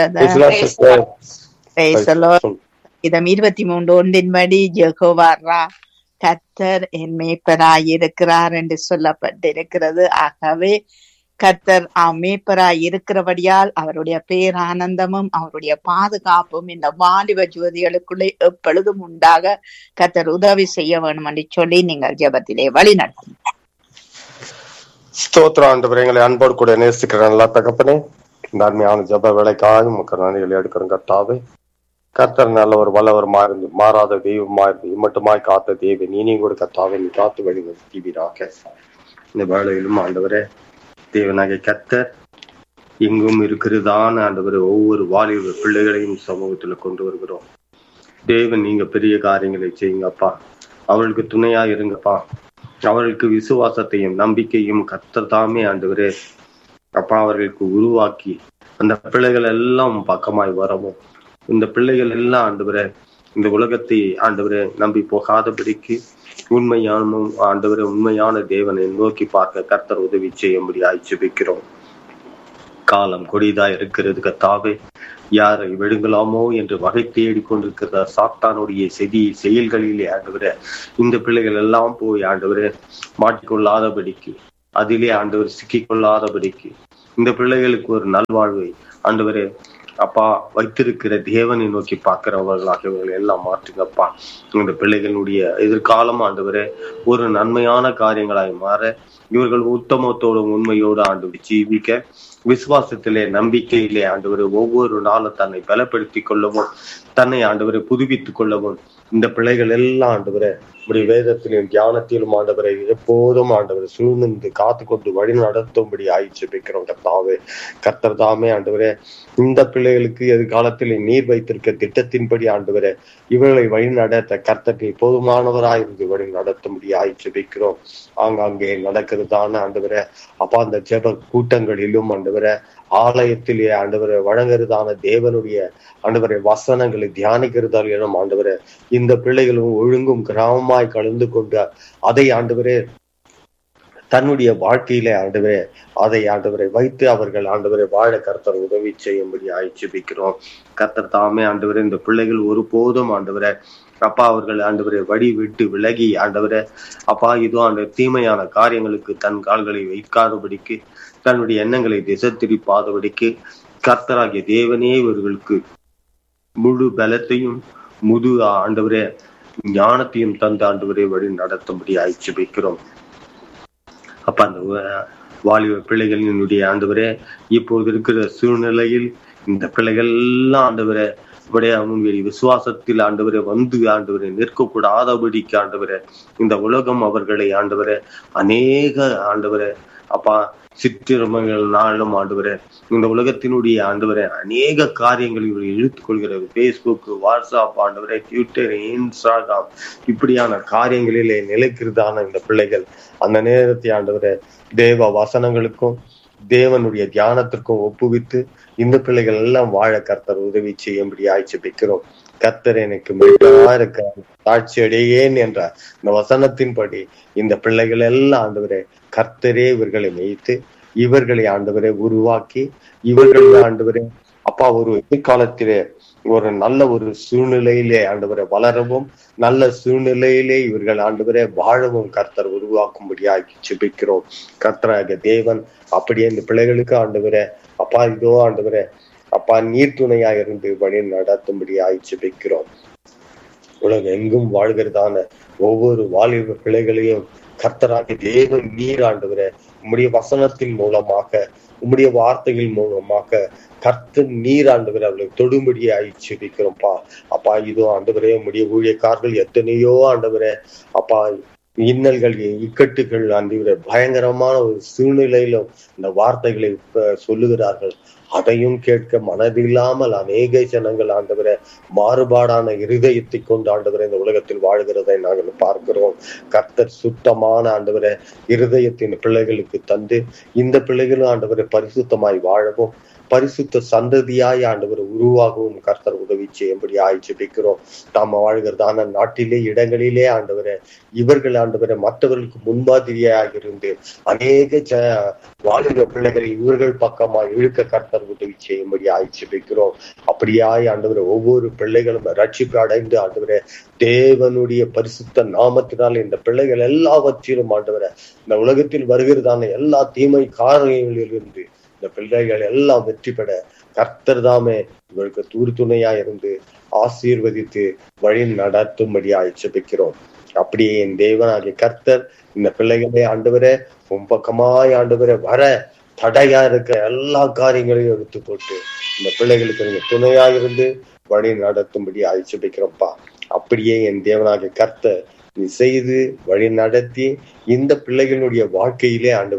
Speaker 2: brother praise lord இதம் இருபத்தி மூன்று ஒன்றின்படி ஜெகோவாரா கத்தர் என் மேய்ப்பராய் இருக்கிறார் என்று சொல்லப்பட்டிருக்கிறது ஆகவே கத்தர் மேய்ப்பராய் இருக்கிறபடியால் அவருடைய பேரானந்தமும் அவருடைய பாதுகாப்பும் இந்த வாலிப ஜோதிகளுக்குள்ளே எப்பொழுதும் உண்டாக கத்தர் உதவி செய்ய வேண்டும் என்று சொல்லி நீங்கள் ஜெபத்திலே வழி நடத்தும்
Speaker 5: ஸ்தோத்திரம் ஆண்டவரே எங்களை அன்போடு கூட நேசிக்கிற நல்லா தகப்பனே இந்த அருமையான ஜப வேலைக்காக உமக்கு நன்றிகளை எடுக்கிறோம் கர்த்தாவே கர்த்தர் நல்லவர் வல்லவர் மாறி மாறாத தெய்வமா இருந்து இம்மட்டுமாய் காத்த தேவன் இனியும் கூட கர்த்தாவே நீ காத்து வழி தீவிராக இந்த வேலையிலும் ஆண்டவரே தேவனாகிய கர்த்தர் எங்கும் இருக்கிறதான ஆண்டவரே ஒவ்வொரு வாலிப பிள்ளைகளையும் சமூகத்துல கொண்டு வருகிறோம் தேவன் நீங்க பெரிய காரியங்களை செய்யுங்கப்பா அவர்களுக்கு துணையா இருங்கப்பா அவர்களுக்கு விசுவாசத்தையும் நம்பிக்கையும் கர்த்தர் தாமே ஆண்டவரே அப்பா அவர்களுக்கு உருவாக்கி அந்த பிள்ளைகள் எல்லாம் பக்கமாய் வரவும் இந்த பிள்ளைகள் எல்லாம் ஆண்டவரே இந்த உலகத்தை ஆண்டவரே நம்பி போகாதபடிக்கு உண்மையான ஆண்டவரே உண்மையான தேவனை நோக்கி பார்க்க கர்த்தர் உதவி செய்யும்படி ஆய்ச்சிபிக்கிறோம் காலம் கொடிதா இருக்கிறது கத்தாவே யாரை விடுங்கலாமோ என்று வகை தேடி கொண்டிருக்கிற சாத்தானுடைய செதி செயல்களிலே ஆண்டவரே இந்த பிள்ளைகள் எல்லாம் போய் ஆண்டவரே மாட்டிக்கொள்ளாதபடிக்கு அதிலே ஆண்டவர் சிக்கிக் கொள்ளாதபடிக்கு இந்த பிள்ளைகளுக்கு ஒரு நல்வாழ்வை ஆண்டவரே அப்பா வைத்திருக்கிற தேவனை நோக்கி பார்க்கிறவர்களாக இவர்கள் எல்லாம் மாற்றுங்கப்பா இந்த பிள்ளைகளுடைய எதிர்காலம் ஆண்டவரே ஒரு நன்மையான காரியங்களாய் மாற இவர்கள் உத்தமத்தோடும் உண்மையோடு ஆண்டு ஜீவிக்க விசுவாசத்திலே நம்பிக்கையிலே ஆண்டவர் ஒவ்வொரு நாளும் தன்னை பலப்படுத்திக் கொள்ளவும் தன்னை ஆண்டவரை புதுப்பித்துக் கொள்ளவும் இந்த பிள்ளைகள் எல்லாம் ஆண்டவரை உடைய வேதத்திலும் தியானத்திலும் ஆண்டவரை எப்போதும் ஆண்டவரை சூழ்ந்து காத்து கொண்டு வழி நடத்தும்படி ஆயிடுச்சு வைக்கிறோம் கர்த்தாவே கர்த்தர் தாமே ஆண்டவரே இந்த பிள்ளைகளுக்கு எதிர்காலத்தில் நீர் வைத்திருக்க திட்டத்தின்படி ஆண்டவரே இவர்களை வழி நடத்த கர்த்தருக்கு போதுமானவராய் இருந்து வழி நடத்தும்படி ஆயிடுச்சு வைக்கிறோம் ஆங்காங்கே நடக்கிறதான ஆண்டவரே அப்பா அந்த ஜெப கூட்டங்களிலும் ஆண்டவரே ஆலயத்திலே ஆண்டவரை வழங்குறதான தேவனுடைய ஆண்டவரை வசனங்களை தியானிக்கிறதால் எனும் ஆண்டவரை இந்த பிள்ளைகளும் ஒழுங்கும் கிராமமாய் கலந்து கொண்டு அதை ஆண்டவரே தன்னுடைய வாழ்க்கையிலே ஆண்டவரே அதை ஆண்டவரை வைத்து அவர்கள் ஆண்டவரை வாழ கர்த்தர் உதவி செய்யும்படி ஆய்ச்சிபிக்கிறோம் கர்த்தர் தாமே ஆண்டவரே இந்த பிள்ளைகள் ஒருபோதும் ஆண்டவரை அப்பா அவர்கள் ஆண்டவரை வழி விட்டு விலகி ஆண்டவரை அப்பா இதோ அந்த தீமையான காரியங்களுக்கு தன் கால்களை வைக்காதபடிக்கு தன்னுடைய எண்ணங்களை திசை திருப்பாதபடிக்கு கர்த்தராகிய தேவனே இவர்களுக்கு முழு பலத்தையும் முது ஆண்டவரே ஞானத்தையும் தந்து ஆண்டவரே வழி நடத்தும்படி ஆய்ச்சி வைக்கிறோம் அப்ப அந்த வாலிப பிள்ளைகளினுடைய ஆண்டவரே இப்போது இருக்கிற சூழ்நிலையில் இந்த பிள்ளைகள் எல்லாம் ஆண்டவரே இப்படியே முன்வெளி விசுவாசத்தில் ஆண்டவரை வந்து ஆண்டவரை நிற்கக்கூடாதபடிக்கு ஆண்டவரை இந்த உலகம் அவர்களை ஆண்டவரை அநேக ஆண்டவரை அப்பா சிற்றிரமங்களாலும் ஆண்டவரை இந்த உலகத்தினுடைய ஆண்டவரை அநேக காரியங்கள் இவர்கள் இழுத்துக் கொள்கிறது பேஸ்புக் வாட்ஸ்அப் ஆண்டவரை ட்விட்டர் இன்ஸ்டாகிராம் இப்படியான காரியங்களிலே நிலைக்கிறதான இந்த பிள்ளைகள் அந்த நேரத்தை ஆண்டவரை தேவ வசனங்களுக்கும் தேவனுடைய தியானத்திற்கும் ஒப்புவித்து இந்த பிள்ளைகள் எல்லாம் வாழ கர்த்தர் உதவி செய்யும்படி ஆய்ச்சி வைக்கிறோம் கர்த்தர் எனக்கு மெய்யா இருக்க தாட்சி அடையேன் என்ற இந்த வசனத்தின்படி இந்த பிள்ளைகள் எல்லாம் ஆண்டவரே கர்த்தரே இவர்களை மேய்த்து இவர்களை ஆண்டவரை உருவாக்கி இவர்கள் ஆண்டவரே அப்பா ஒரு எதிர்காலத்திலே ஒரு நல்ல ஒரு சூழ்நிலையிலே ஆண்டவரை வளரவும் நல்ல சூழ்நிலையிலே இவர்கள் ஆண்டவரை வாழவும் கர்த்தர் உருவாக்கும்படியாக்கி செபிக்கிறோம் கர்த்தராக தேவன் அப்படியே இந்த பிள்ளைகளுக்கு ஆண்டவரை அப்பா இதோ ஆண்டவரை அப்பா நீர் துணையா இருந்து வழி நடத்தும்படி ஆய்ச்சி வைக்கிறோம் உலகம் எங்கும் வாழ்கிறதான ஒவ்வொரு வாலிப பிள்ளைகளையும் கர்த்தராகி தேவன் நீர் ஆண்டவர உம்முடைய வசனத்தின் மூலமாக உம்முடைய வார்த்தைகள் மூலமாக கர்த்தர் நீர் ஆண்டவர் அவர்களை தொடும்படியே ஆயிடுச்சு வைக்கிறோம்ப்பா அப்பா இதோ ஆண்டவரே உம்முடைய ஊழியக்காரர்கள் எத்தனையோ ஆண்டவரே அப்பா இன்னல்கள் இக்கட்டுகள் ஆண்டவரே பயங்கரமான ஒரு சூழ்நிலையிலும் இந்த வார்த்தைகளை சொல்லுகிறார்கள் அதையும் கேட்க மனதில்லாமல் அநேக ஜனங்கள் ஆண்டவரை மாறுபாடான இருதயத்தை கொண்டு ஆண்டவரை இந்த உலகத்தில் வாழ்கிறதை நாங்கள் பார்க்கிறோம் கர்த்தர் சுத்தமான ஆண்டவரை இருதயத்தின் பிள்ளைகளுக்கு தந்து இந்த பிள்ளைகளும் ஆண்டவரை பரிசுத்தமாய் வாழவும் பரிசுத்த சந்ததியாய் ஆண்டவர் உருவாகவும் கர்த்தர் உதவி செய்யும்படி ஆய்ச்சிபிக்கிறோம் தாம வாழ்கிறதான நாட்டிலே இடங்களிலே ஆண்டவரை இவர்கள் ஆண்டவரை மற்றவர்களுக்கு முன்மாதிரியாக இருந்து அநேக ஜ வாலிப பிள்ளைகளை இவர்கள் பக்கமாக இழுக்க கர்த்தர் உதவி செய்யும்படி ஆய்ச்சிபிக்கிறோம் அப்படியாய் ஆண்டவரை ஒவ்வொரு பிள்ளைகளும் ரட்சிப்பு அடைந்து ஆண்டவரை தேவனுடைய பரிசுத்த நாமத்தினால் இந்த பிள்ளைகள் எல்லாவற்றிலும் ஆண்டவரை இந்த உலகத்தில் வருகிறதான எல்லா தீமை காரியங்களிலிருந்து இந்த பிள்ளைகள் எல்லாம் வெற்றி பெற கர்த்தர் தாமே இவருக்கு தூர் துணையா இருந்து ஆசீர்வதித்து வழி நடத்தும்படி ஆய்ச்சபிக்கிறோம் அப்படியே என் தேவனாகிய கர்த்தர் இந்த பிள்ளைகளை ஆண்டவரே உன் பக்கமாய் ஆண்டவரே வர தடையா இருக்க எல்லா காரியங்களையும் எடுத்து போட்டு இந்த பிள்ளைகளுக்கு நீங்க துணையா இருந்து வழி நடத்தும்படி ஆய்ச்சபிக்கிறோம்ப்பா அப்படியே என் தேவனாகிய கர்த்தர் நீ செய்து வழி நடத்தி இந்த பிள்ளைகளுடைய வாழ்க்கையிலே ஆண்டவரே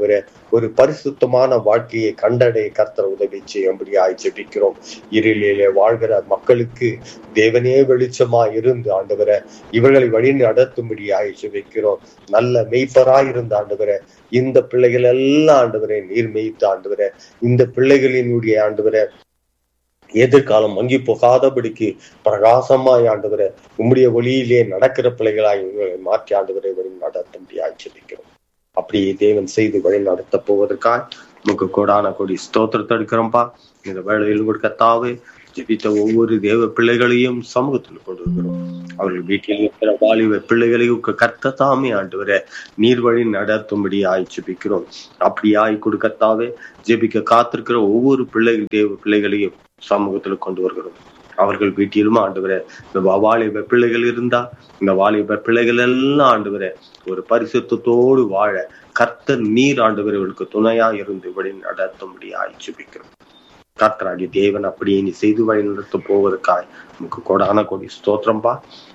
Speaker 5: ஒரு பரிசுத்தமான வாழ்க்கையை கண்டடைய கர்த்தர் உதவி செய்யும்படியாய் ஜெபிக்கிறோம் இருளிலே வாழ்கிற மக்களுக்கு தேவனே வெளிச்சமா இருந்து ஆண்டவரை இவர்களை வழி நடத்தும்படியாய் ஜெபிக்கிறோம் நல்ல மெய்ப்பராய் இருந்த ஆண்டவரை இந்த பிள்ளைகள் எல்லாம் ஆண்டவரை நீர் மெய்த்து ஆண்டவரை இந்த பிள்ளைகளினுடைய ஆண்டவரை எதிர்காலம் மங்கி போகாதபடிக்கு பிரகாசமாய் ஆண்டவரை உம்முடைய ஒளியிலே நடக்கிற பிள்ளைகளாய் இவர்களை மாற்றி ஆண்டவரை வழி நடத்தும்படியாய் ஜெபிக்கிறோம் அப்படியே தேவன் செய்து வழி நடத்த போவதற்காய் நமக்கு கோடான கொடி ஸ்தோத்திரத்தை எடுக்கிறோம்ப்பா இந்த வேளையில் கொடுக்க தாவே ஜெபித்த ஒவ்வொரு தேவ பிள்ளைகளையும் சமூகத்தில் கொண்டு வருகிறோம் அவர்கள் வீட்டில் இருக்கிற வாலிப பிள்ளைகளையும் கர்த்த தாமே ஆண்டவரை நீர் வழி நடத்தும்படி ஆய் ஜெபிக்கிறோம் அப்படி ஆய் கொடுக்கத்தாவே ஜெபிக்க காத்திருக்கிற ஒவ்வொரு பிள்ளைகள் தேவ பிள்ளைகளையும் சமூகத்தில் கொண்டு வருகிறோம் அவர்கள் வீட்டிலும் ஆண்டவரே இந்த வாலிப பிள்ளைகள் இருந்தா இந்த வாலிப பிள்ளைகள் எல்லாம் ஆண்டவரே ஒரு பரிசுத்தத்தோடு வாழ கர்த்தர் நீர் ஆண்டவர்களுக்கு துணையா இருந்து வழி நடத்தும்படி ஆய்ச்சிபிக்கிறோம் கர்த்தராகி தேவன் அப்படியே நீ செய்து வழி நடத்த போவதற்காய் நமக்கு கொடான கொடி ஸ்தோத்திரம்பா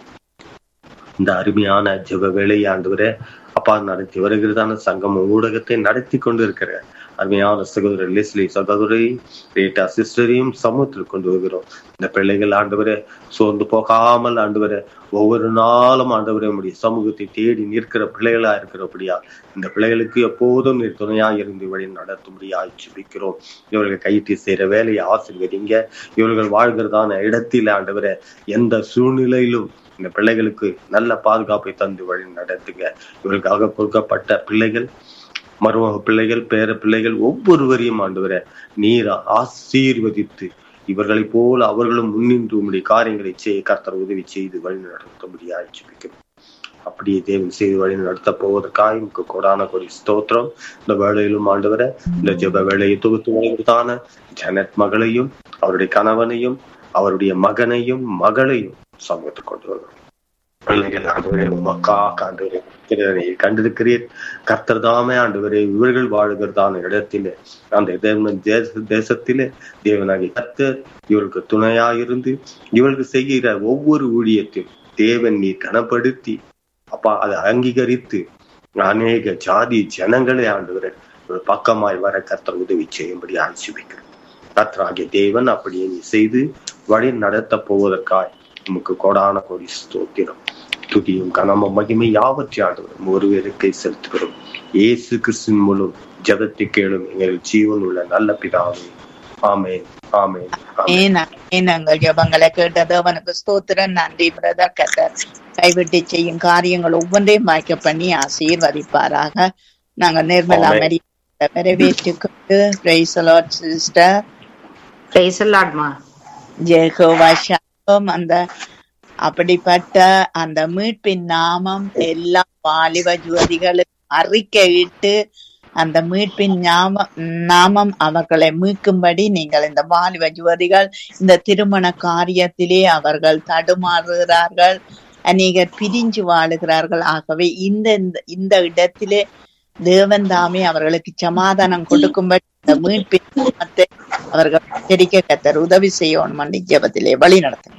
Speaker 5: இந்த அருமையான ஜெப வேலையை ஆண்டவரே அப்பா நடத்தி வருகிறதான சங்கம் ஊடகத்தை நடத்தி கொண்டு இருக்கிற அருமையான சகோதரர் லெஸ்லி சகோதரி ரேட்டா சிஸ்டரையும் சமூகத்தில் கொண்டு வருகிறோம் இந்த பிள்ளைகள் ஆண்டவரே சோர்ந்து போகாமல் ஆண்டவரே ஒவ்வொரு நாளும் ஆண்டவரே உடைய சமூகத்தை தேடி நிற்கிற பிள்ளைகளா இருக்கிறபடியா இந்த பிள்ளைகளுக்கு எப்போதும் நீர் துணையா இருந்து வழி நடத்தும்படியா ஜெபிக்கிறோம் இவர்கள் கையிட்டு செய்யற வேலையை ஆசிர்வதிங்க இவர்கள் வாழ்கிறதான இடத்தில் ஆண்டவரே எந்த சூழ்நிலையிலும் இந்த பிள்ளைகளுக்கு நல்ல பாதுகாப்பை தந்து வழி நடத்துங்க இவர்களுக்காக கொடுக்கப்பட்ட பிள்ளைகள் மருமக பிள்ளைகள் பேர பிள்ளைகள் ஒவ்வொருவரையும் ஆண்டவர நீர் ஆசீர்வதித்து இவர்களைப் போல அவர்களும் முன்னின்று உம்முடைய காரியங்களை செய்ய கர்த்தர் உதவி செய்து வழி நடத்தும்படியாக ஜெபிக்கிறோம் அப்படியே தேவன் செய்து வழி நடத்த போவதற்காக நமக்கு கொடான கொடி ஸ்தோத்திரம் இந்த வேலையிலும் ஆண்டவர இந்த ஜெப வேலையை தொகுத்து வழங்குவதான ஜனத் மகளையும் அவருடைய கணவனையும் அவருடைய மகனையும் மகளையும் சமூகத்துக்கு கொண்டு வருகிறோம் பிள்ளைகள் ஆண்டவரே உமக்கா ஆண்டவரே திறனை கண்டிருக்கிறீர் கர்த்தர் தாமே ஆண்டவரே இவர்கள் வாழுகிறதான இடத்திலே அந்த தேவன் தேச தேசத்திலே தேவனாகி கர்த்தர் இவருக்கு துணையா இருந்து இவருக்கு செய்கிற ஒவ்வொரு ஊழியத்தையும் தேவன் நீ கனப்படுத்தி அப்பா அதை அங்கீகரித்து அநேக ஜாதி ஜனங்களே ஆண்டவரே ஒரு பக்கமாய் வர கர்த்தர் உதவி செய்யும்படி ஆட்சிபிக்கிறேன் கர்த்தராகிய தேவன் அப்படியே நீ செய்து வழி நடத்த போவதற்காய் உமக்கு கோடான கோடி ஸ்தோத்திரம் துதியும் கனமும் மகிமை யாவற்றை ஆண்டவரும் ஒருவருக்கை செலுத்துகிறோம் இயேசு கிறிஸ்தின் மூலம் ஜெபத்தை கேளும் எங்கள் ஜீவன் உள்ள நல்ல பிதாவே ஆமேன் ஆமேன் ஆமேன்
Speaker 2: நாங்கள் ஜபங்களை கேட்டது அவனுக்கு ஸ்தோத்திரம் நன்றி பிரதர் கத்தர் கைவிட்டு செய்யும் காரியங்கள் ஒவ்வொன்றையும் வாய்க்க பண்ணி ஆசீர்வதிப்பாராக நாங்க நிர்மலா
Speaker 5: ஆமென்.
Speaker 2: மரி வரவேற்றுக்கொண்டு பிரைஸ் சிஸ்டர்
Speaker 3: பேசலாட்மா
Speaker 2: ஜெகோவா ஷாம் அந்த அப்படிப்பட்ட அந்த மீட்பின் நாமம் எல்லா வாலிப ஜோதிகளுக்கு அறிக்கையிட்டு அந்த மீட்பின் ஞாபம் நாமம் அவர்களை மீட்கும்படி நீங்கள் இந்த வாலிப ஜோதிகள் இந்த திருமண காரியத்திலே அவர்கள் தடுமாறுகிறார்கள் அநேகர் பிரிஞ்சு வாழுகிறார்கள் ஆகவே இந்த இந்த- இந்த இடத்திலே தேவன் தாமே அவர்களுக்கு சமாதானம் கொடுக்கும்படி இந்த மீட்பின் நாமத்தை அவர்கள் தெரிக்க கத்தர் உதவி செய்யணும் ஜெபத்திலே வழி நடத்துங்க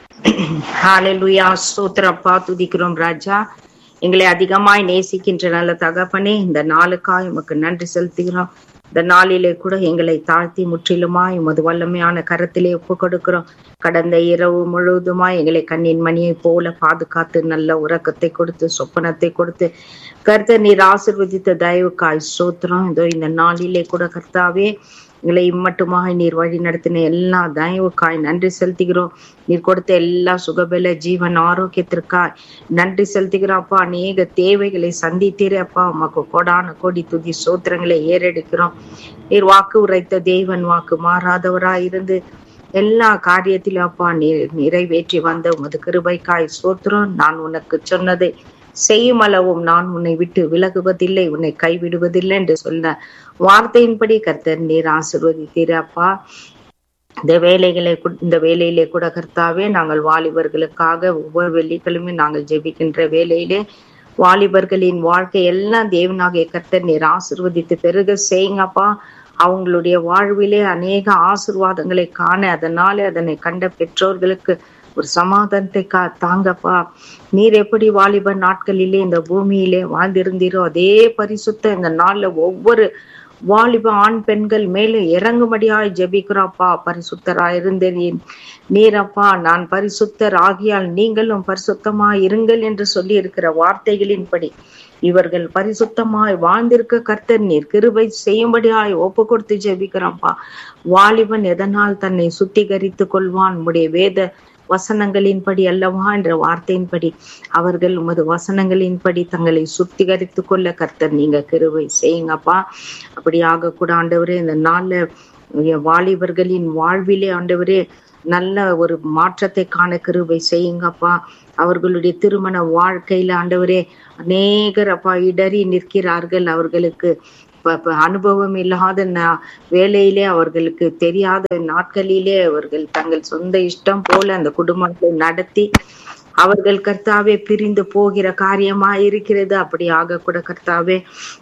Speaker 3: ஹalleluya ஸ்தோத்திரப்பா துதிக்கிறோம் ராஜா எங்களை அதிகமாய் நேசிக்கின்ற நல்ல தகப்பனே இந்த நாளுக்காய் உமக்கு நன்றி செலுத்துகிறோம் இந்த நாளிலே கூட எங்களை தாழ்த்தி முற்றிலுமாய் உமது வல்லமையான கரத்திலே ஒப்பு கொடுக்கிறோம் கடந்த இரவு முழுவதுமாய் எங்களை கண்ணின் மணியை போல பாதுகாத்து நல்ல உறக்கத்தை கொடுத்து சொப்பனத்தை கொடுத்து கர்த்தர் நீர் ஆசிர்வதித்த தயவுக்காய் ஸ்தோத்திரம் இதோ இந்த நாளிலே கூட கர்த்தாவே எங்களை இம்மட்டுமாய் நீர் வழி நடத்தின எல்லா தயவுக்காய் நன்றி செலுத்துகிறோம் நீர் கொடுத்த எல்லா சுகபல ஜீவன் ஆரோக்கியத்திற்காய் நன்றி செலுத்துகிறோம் அப்பா அநேக தேவைகளை சந்தித்தீரே அப்பா உமக்கு கொடான கோடி துதி சோத்திரங்களை ஏறெடுக்கிறோம் நீர் வாக்கு உரைத்த தேவன் வாக்கு மாறாதவராய் இருந்து எல்லா காரியத்திலும் அப்பா நீர் நிறைவேற்றி வந்த உமது கிருபைக்காய் சோத்திரம் நான் உனக்கு சொன்னதை செய்யும் அளவும் நான் உன்னை விட்டு விலகுவதில்லை உன்னை கைவிடுவதில்லை என்று சொன்ன வார்த்தையின்படி கர்த்தர் நீர் ஆசிர்வதித்தீர் அப்பா இந்த வேலைகளை கு- இந்த வேலையிலே கூட கர்த்தாவே நாங்கள் வாலிபர்களுக்காக ஒவ்வொரு வெள்ளிக்கிழமை நாங்கள் ஜெபிக்கின்ற வேலையிலே வாலிபர்களின் வாழ்க்கை எல்லாம் தேவனாகிய கர்த்தர் நீர் ஆசிர்வதித்து பெருக செய்யுங்கப்பா அவங்களுடைய வாழ்விலே அநேக ஆசிர்வாதங்களை காண அதனாலே அதனை கண்ட பெற்றோர்களுக்கு ஒரு சமாதானத்தை கா தாங்கப்பா நீர் எப்படி வாலிப நாட்களிலே இந்த பூமியிலே வாழ்ந்திருந்தீரோ அதே பரிசுத்த இந்த நாள்ல ஒவ்வொரு வாலிப ஆண் பெண்கள் மேலும் இறங்கும்படியாய் ஜெபிக்கிறோம்ப்பா பரிசுத்தராய் இருந்தேன் நீரப்பா நான் பரிசுத்தர் ஆகியால் நீங்களும் பரிசுத்தமாய் இருங்கள் என்று சொல்லி இருக்கிற வார்த்தைகளின்படி இவர்கள் பரிசுத்தமாய் வாழ்ந்திருக்க கர்த்தர் நீர் கிருபை செய்யும்படியாய் ஒப்பு கொடுத்து ஜெபிக்கிறோம்ப்பா வாலிபன் எதனால் தன்னை சுத்திகரித்து கொள்வான் உடைய வேத வசனங்களின்படி அல்லவா என்ற வார்த்தையின்படி அவர்கள் உமது வசனங்களின்படி தங்களை சுத்திகரித்து கொள்ள கர்த்தர் நீங்க கிருபை செய்யுங்கப்பா அப்படியாக கூட ஆண்டவரே இந்த நாள்ல வாலிபர்களின் வாழ்விலே ஆண்டவரே நல்ல ஒரு மாற்றத்தை காண கிருபை செய்யுங்கப்பா அவர்களுடைய திருமண வாழ்க்கையில ஆண்டவரே அநேகர் அப்பா இடறி நிற்கிறார்கள் அவர்களுக்கு அனுபவம் இல்லாத வேலையிலே அவர்களுக்கு தெரியாத நாட்களிலே அவர்கள் தங்கள் சொந்த இஷ்டம் போல அந்த குடும்பத்தை நடத்தி அவர்கள் கர்த்தாவே பிரிந்து போகிற காரியமா இருக்கிறது அப்படி ஆக கூட கர்த்தாவே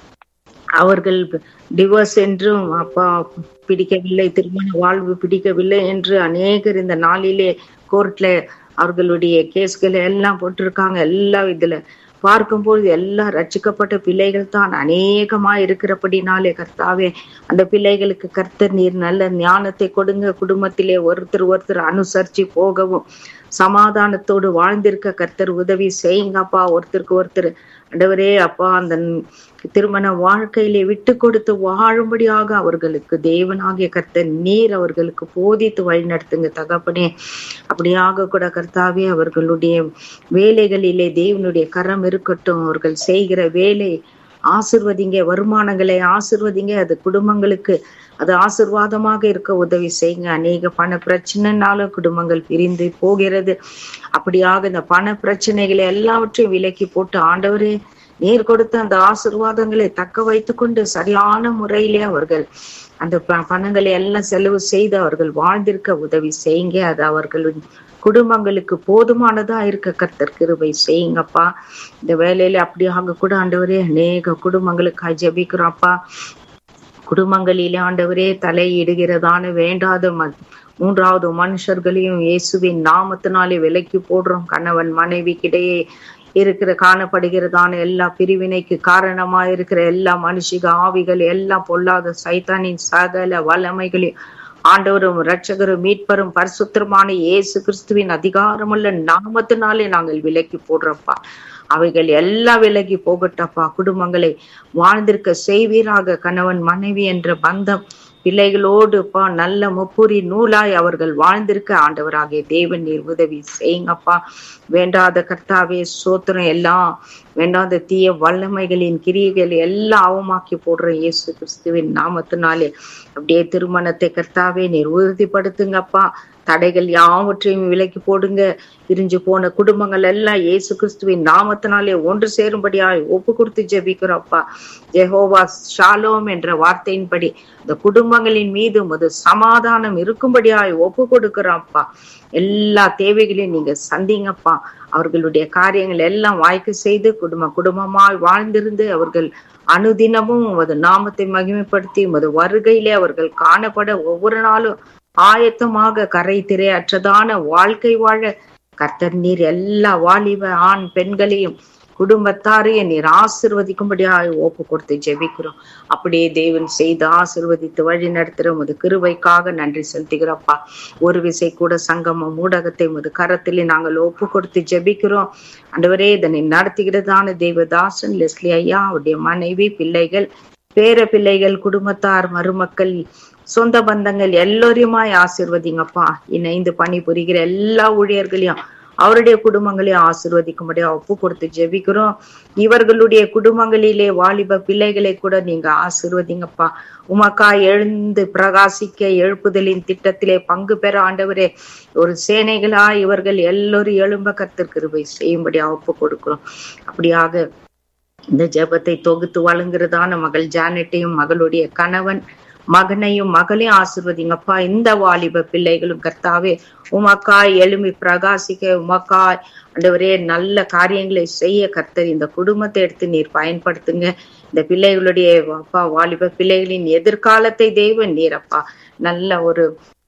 Speaker 3: அவர்கள் டிவோர்ஸ் என்றும் அப்பா பிடிக்கவில்லை திருமண வாழ்வு பிடிக்கவில்லை என்று அநேகர் இந்த நாளிலே கோர்ட்ல அவர்களுடைய கேஸ்களை எல்லாம் போட்டிருக்காங்க எல்லாம் இதுல பார்க்கும்போது எல்லாம் ரட்சிக்கப்பட்ட பிள்ளைகள் தான் அநேகமா இருக்கிறபடினாலே கர்த்தாவே அந்த பிள்ளைகளுக்கு கர்த்தர் நீர் நல்ல ஞானத்தை கொடுங்க குடும்பத்திலே ஒருத்தர் ஒருத்தர் அனுசரிச்சு போகவும் சமாதானத்தோடு வாழ்ந்திருக்க கர்த்தர் உதவி செய்யுங்கப்பா ஒருத்தருக்கு ஒருத்தர் ஆண்டவரே அப்பா அந்த திருமண வாழ்க்கையிலே விட்டு கொடுத்து வாழும்படியாக அவர்களுக்கு தேவனாகிய கர்த்தர் நீர் அவர்களுக்கு போதித்து வழிநடத்துங்க தகப்பனே அப்படியாக கூட கர்த்தாவே அவர்களுடைய வேலைகளிலே தேவனுடைய கரம் இருக்கட்டும் அவர்கள் செய்கிற வேலை ஆசிர்வதிங்க வருமானங்களை ஆசிர்வதிங்க அது குடும்பங்களுக்கு அது ஆசிர்வாதமாக இருக்க உதவி செய்யுங்க அநேக பண பிரச்சனைனாலும் குடும்பங்கள் பிரிந்து போகிறது அப்படியாக இந்த பண பிரச்சனைகளை எல்லாவற்றையும் விலக்கி போட்டு ஆண்டவரே நீர் கொடுத்த அந்த ஆசிர்வாதங்களை தக்க வைத்துக் கொண்டு சரியான முறையிலே அவர்கள் அந்த பணங்களை எல்லாம் செலவு செய்து அவர்கள் வாழ்ந்திருக்க உதவி செய்யுங்க அது அவர்களின் குடும்பங்களுக்கு போதுமானதா இருக்க கர்த்தர் கிருபை செய்யுங்கப்பா இந்த வேலையில அப்படியாக கூட ஆண்டவரே அநேக குடும்பங்களுக்கு ஜபிக்கிறோம்ப்பா குடும்பங்களிலே ஆண்டவரே தலையிடுகிறதான வேண்டாத மூன்றாவது மனுஷர்களையும் இயேசுவின் நாமத்தினாலே விலக்கி போடுறோம் கணவன் மனைவிக்கிடையே இருக்கிற காணப்படுகிறதான எல்லா பிரிவினைக்கு காரணமா இருக்கிற எல்லா மனுஷிக ஆவிகள் எல்லாம் பொல்லாத சைத்தானின் சகல வல்லமைகளையும் ஆண்டவரும் இரட்சகரும் மீட்பரும் பரிசுத்தருமான இயேசு கிறிஸ்துவின் அதிகாரமுள்ள நாமத்தினாலே நாங்கள் விலக்கி போடுறோம்ப்பா அவைகள் எல்லாம் விலகி போகட்டப்பா குடும்பங்களை வாழ்ந்திருக்க செய்வீராக கணவன் மனைவி என்ற பந்தம் பிள்ளைகளோடு பா நல்ல முப்புரி நூலாய் அவர்கள் வாழ்ந்திருக்க ஆண்டவராகிய தேவன் நீர் உதவி செய்யுங்கப்பா வேண்டாத கர்த்தாவே சோத்திரம் எல்லாம் வேண்டாத தீய வல்லமைகளின் கிரியைகள் எல்லாம் அவமாக்கி போடுற இயேசு கிறிஸ்துவின் நாமத்தினாலே அப்படியே திருமணத்தை கர்த்தாவே நீர் உறுதிப்படுத்துங்கப்பா தடைகள் யாவற்றையும் விலக்கி போடுங்க பிரிஞ்சு போன குடும்பங்கள் எல்லாம் இயேசு கிறிஸ்துவின் நாமத்தினாலே ஒன்று சேரும்படியாய் ஒப்பு கொடுத்து ஜெபிக்கிறோம்ப்பா ஜெஹோவா ஷாலோம் என்ற வார்த்தையின்படி இந்த குடும்பங்களின் மீது முது சமாதானம் இருக்கும்படியாய் ஒப்பு கொடுக்கிறோம்ப்பா எல்லா தேவைகளையும் நீங்க சந்திங்கப்பா அவர்களுடைய காரியங்கள் எல்லாம் வாய்க்கு செய்து குடும்ப குடும்பமாய் வாழ்ந்திருந்து அவர்கள் அனுதினமும் உமது நாமத்தை மகிமைப்படுத்தி உமது வருகையிலே அவர்கள் காணப்பட ஒவ்வொரு நாளும் ஆயத்தமாக கரை திரையற்றதான வாழ்க்கை வாழ கர்த்தர் நீர் எல்லா வாலிப ஆண் பெண்களையும் குடும்பத்தாரையும் நீர் ஆசிர்வதிக்கும்படியாக ஒப்பு கொடுத்து ஜெபிக்கிறோம் அப்படியே தேவன் செய்து ஆசிர்வதித்து வழி நடத்துற உமது கிருபைக்காக நன்றி செலுத்துகிறோம்ப்பா ஒரு விசை கூட சங்கமம் ஊடகத்தை உமது கரத்திலே நாங்கள் ஒப்பு கொடுத்து ஜெபிக்கிறோம் அண்டவரே இதனை நடத்துகிறதான தேவதாசன் லெஸ்லி ஐயா அவருடைய மனைவி பிள்ளைகள் பேர பிள்ளைகள் குடும்பத்தார் மருமக்கள் சொந்த பந்தங்கள் எல்லோரையுமாய் ஆசிர்வதிங்கப்பா இணைந்து பணிபுரிகிற எல்லா ஊழியர்களையும் அவருடைய குடும்பங்களையும் ஆசிர்வதிக்கும்படியா ஒப்பு கொடுத்து ஜெபிக்கிறோம் இவர்களுடைய குடும்பங்களிலே வாலிப பிள்ளைகளை கூட நீங்க ஆசிர்வதிங்கப்பா உமக்கா எழுந்து பிரகாசிக்க எழுப்புதலின் திட்டத்திலே பங்கு பெற ஆண்டவரே ஒரு சேனைகளா இவர்கள் எல்லோரும் எழும்ப கர்த்தர் கிருபை செய்யும்படியா ஒப்பு கொடுக்கிறோம் அப்படியாக இந்த ஜெபத்தை தொகுத்து வழங்குறதான மகள் ஜானட்டையும் மகளுடைய கணவன் மகனையும் மகளையும் ஆசிர்வதிங்கப்பா இந்த வாலிப பிள்ளைகளும் கர்த்தாவே உமக்காய் எழும்பி பிரகாசிக்க உமக்காய் ஆண்டவரே நல்ல காரியங்களை செய்ய கர்த்தர் இந்த குடும்பத்தை எடுத்து நீர் பயன்படுத்துங்க இந்த பிள்ளைகளுடைய அப்பா வாலிப பிள்ளைகளின் எதிர்காலத்தை தெய்வம் நீரப்பா நல்ல ஒரு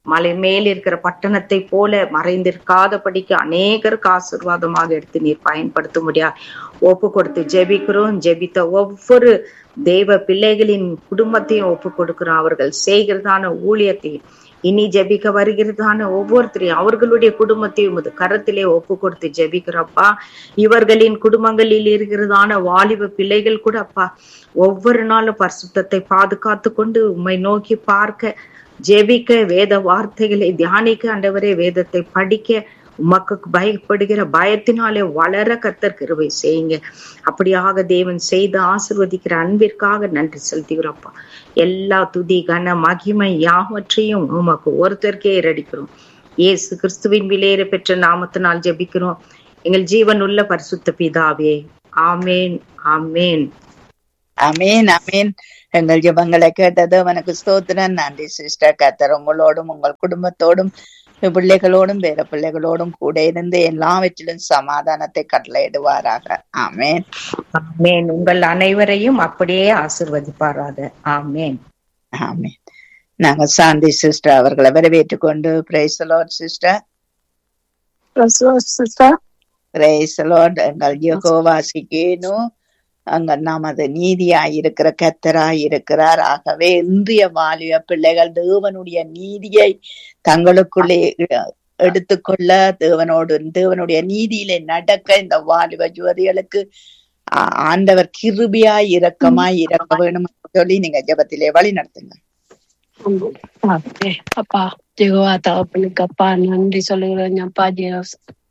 Speaker 3: மலை மேல் இருக்கிற பட்டணத்தை போல மறைந்திருக்காதபடிக்கு அநேகருக்கு ஆசீர்வாதமாக எடுத்து நீர் பயன்படுத்த முடியா ஒப்பு கொடுத்து ஜெபிக்கிறோம் ஜெபித்த ஒவ்வொரு தெய்வ பிள்ளைகளின் குடும்பத்தையும் ஒப்பு கொடுக்கிறோம் அவர்கள் செய்கிறதான ஊழியத்தையும் இனி ஜெபிக்க வருகிறதான ஒவ்வொருத்தரையும் அவர்களுடைய குடும்பத்தையும் உமது கரத்திலே ஒப்பு கொடுத்து ஜெபிக்கிறப்பா இவர்களின் குடும்பங்களில் இருக்கிறதான வாலிப பிள்ளைகள் கூட அப்பா ஒவ்வொரு நாளும் பரிசுத்தத்தை பாதுகாத்து கொண்டு உம்மை நோக்கி பார்க்க ஜெபிக்க வேத வார்த்தைகளை தியானிக்க ஆண்டவரே வேதத்தை படிக்க உமக்கு பயப்படுகிற பயத்தினாலே வளர கர்த்தர் கிருபை செய்யுங்க அப்படியாக தேவன் செய்து ஆசிர்வதிக்கிற அன்பிற்காக நன்றி செலுத்துகிறோம்ப்பா எல்லா துதி கன மகிமை யாவற்றையும் உமக்கு ஒருத்தருக்கே ஏறடிக்கிறோம் இயேசு கிறிஸ்துவின் விலையேற பெற்ற நாமத்தினால் ஜெபிக்கிறோம் எங்கள் ஜீவன் உள்ள பரிசுத்த பிதாவே ஆமேன் ஆமேன்
Speaker 2: அமேன் அமேன் எங்கள் ஜெபங்களை கேட்டது அவனுக்கு ஸ்தோத்திரம் நன்றி சிஸ்டர் கத்தர் உங்களோடும் உங்கள் குடும்பத்தோடும் பிள்ளைகளோடும் வேற பிள்ளைகளோடும் கூட இருந்து எல்லாவற்றிலும் சமாதானத்தை கட்டளையிடுவாராக ஆமேன்
Speaker 3: ஆமேன் உங்கள் அனைவரையும் அப்படியே ஆசிர்வதிப்பாராக ஆமேன்
Speaker 2: ஆமேன் நாங்க சாந்தி சிஸ்டர் அவர்களை வரவேற்றுக் கொண்டு பிரைஸ் சிஸ்டர் பிரைஸ் எங்கள் யகோவாசிக்கேனும் அங்க நமது நீதியாய் இருக்கிற கத்தராய் இருக்கிறார் ஆகவே இன்றைய வாலிய பிள்ளைகள் தேவனுடைய நீதியை தங்களுக்குள்ளே எடுத்துக்கொள்ள தேவனோடு தேவனுடைய நீதியிலே நடக்க இந்த வாலிப ஜோதிகளுக்கு ஆண்டவர் கிருபியாய் இரக்கமாய் இருக்க வேணும் சொல்லி நீங்க ஜபத்திலே வழி நடத்துங்க
Speaker 6: அப்பா ஜெகவா தகப்பனுக்கு அப்பா நன்றி சொல்லுகிறேன் அப்பா ஜெக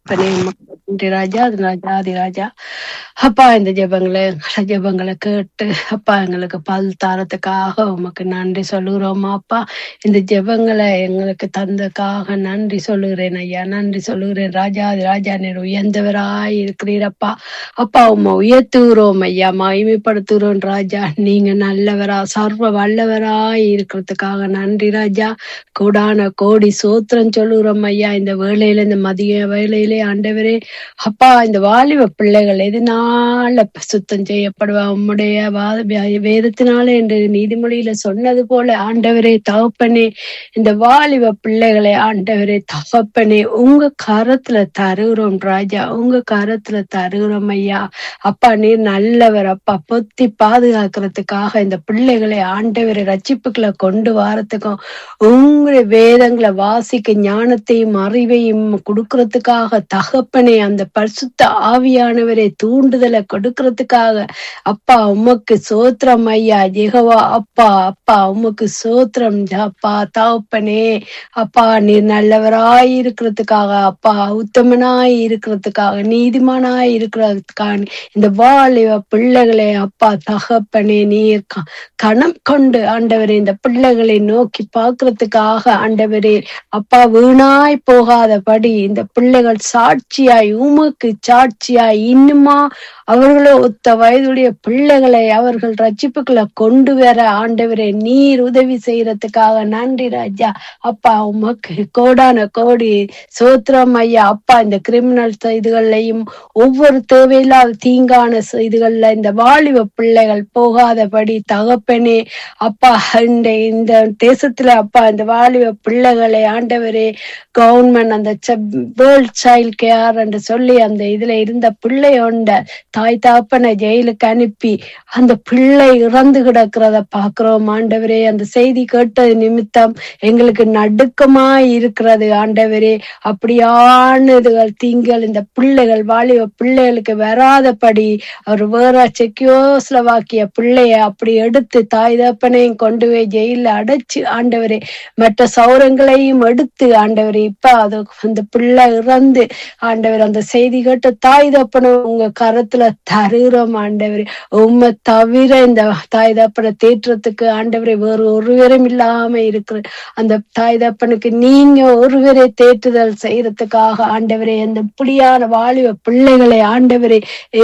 Speaker 6: ராஜா ராஜா ராஜா அப்பா இந்த ஜெபங்களை எங்களை ஜெபங்களை கேட்டு அப்பா எங்களுக்கு பல் தாரத்துக்காக உமக்கு நன்றி சொல்லுகிறோம் அப்பா இந்த ஜெபங்களை எங்களுக்கு தந்தக்காக நன்றி சொல்லுகிறேன் ஐயா நன்றி சொல்லுகிறேன் ராஜா ராஜா நீர் உயர்ந்தவராய் இருக்கிறீரப்பா அப்பா உம்மை உயர்த்துகிறோம் ஐயா மகிமைப்படுத்துகிறோம் ராஜா நீங்க நல்லவரா சர்வ வல்லவராய் இருக்கிறதுக்காக நன்றி ராஜா கூடான கோடி சோத்திரம் சொல்லுகிறோம் ஐயா இந்த வேலையில இந்த மதிய வேலையிலே ஆண்டவரே அப்பா இந்த வாலிப பிள்ளைகள் எதனால சுத்தம் செய்யப்படுவா உம்முடைய வேதத்தினால என்று நீதிமொழியில சொன்னது போல ஆண்டவரே தகப்பனே இந்த வாலிப பிள்ளைகளை ஆண்டவரே தகப்பனே உங்க கரத்துல தருகிறோம் ராஜா உங்க கரத்துல தருகிறோம் ஐயா அப்பா நீர் நல்லவர் அப்பா பொத்தி பாதுகாக்கிறதுக்காக இந்த பிள்ளைகளை ஆண்டவரை ரட்சிப்புகளை கொண்டு வாரத்துக்கும் உங்களுடைய வேதங்களை வாசிக்க ஞானத்தையும் அறிவையும் கொடுக்கறதுக்காக தகப்பனே அந்த பரிசுத்த ஆவியானவரை தூண்டுதலை கொடுக்கறதுக்காக அப்பா உமக்கு சோத்திரம் ஐயா ஜெகவா அப்பா அப்பா உமக்கு சோத்திரம் அப்பா தகப்பனே அப்பா நீர் நல்லவராய் இருக்கிறதுக்காக அப்பா உத்தமனாய் இருக்கிறதுக்காக நீதிமானாய் இருக்கிறதுக்காக இந்த வாலிப பிள்ளைகளை அப்பா தகப்பனே நீர் கணம் கொண்டு ஆண்டவரே இந்த பிள்ளைகளை நோக்கி பார்க்கறதுக்காக ஆண்டவரே அப்பா வீணாய் போகாதபடி இந்த பிள்ளைகள் சாட்சியாய் உமக்கு சாட்சியாய் இன்னுமா அவர்களோ ஒத்த வயதுடைய பிள்ளைகளை அவர்கள் ரட்சிப்புகளை கொண்டு வர ஆண்டவரே நீர் உதவி செய்யறதுக்காக நன்றி ராஜா அப்பா உமக்கு கோடான கோடி சோத்திரம் ஐயா அப்பா இந்த கிரிமினல் இதுகள்லையும் ஒவ்வொரு தேவையில்லாத தீங்கான இதுகள்ல இந்த வாலிப பிள்ளைகள் போகாதபடி தகப்பனே அப்பா இந்த இந்த தேசத்துல அப்பா இந்த வாலிப பிள்ளைகளை ஆண்டவரே கவர்மெண்ட் அந்த வேர்ல்ட் சைல்ட் கேர் என்று சொல்லி அந்த இதுல இருந்த பிள்ளையோண்ட தாய் தாப்பனை ஜெயிலுக்கு அனுப்பி அந்த பிள்ளை இறந்து கிடக்கிறத பாக்குறோம் ஆண்டவரே அந்த செய்தி கேட்டது நிமித்தம் எங்களுக்கு நடுக்கமாய் இருக்கிறது ஆண்டவரே அப்படியானதுகள் தீங்கள் இந்த பிள்ளைகள் வாலிப பிள்ளைகளுக்கு வராதபடி அவர் வேற செக்கியோஸ்லவாக்கிய பிள்ளைய அப்படி எடுத்து தாய் தப்பனையும் கொண்டு போய் ஜெயில அடைச்சு ஆண்டவரே மற்ற சௌரங்களையும் எடுத்து ஆண்டவரே இப்ப அது அந்த பிள்ளை இறந்து ஆண்டவர் அந்த செய்தி கேட்ட தாய் தப்பனை உங்க கரத்துல தருகிறோம் ஆண்டவரே உண்மை தவிர இந்த தாய் தப்பனை தேற்றத்துக்கு ஆண்டவரை வேறு ஒருவரும் இல்லாம இருக்கிற அந்த தாய் தப்பனுக்கு நீங்க ஒருவரை தேற்றுதல் செய்யறதுக்காக ஆண்டவரே அந்த இப்படியான வாலிப பிள்ளைகளை ஆண்டவரே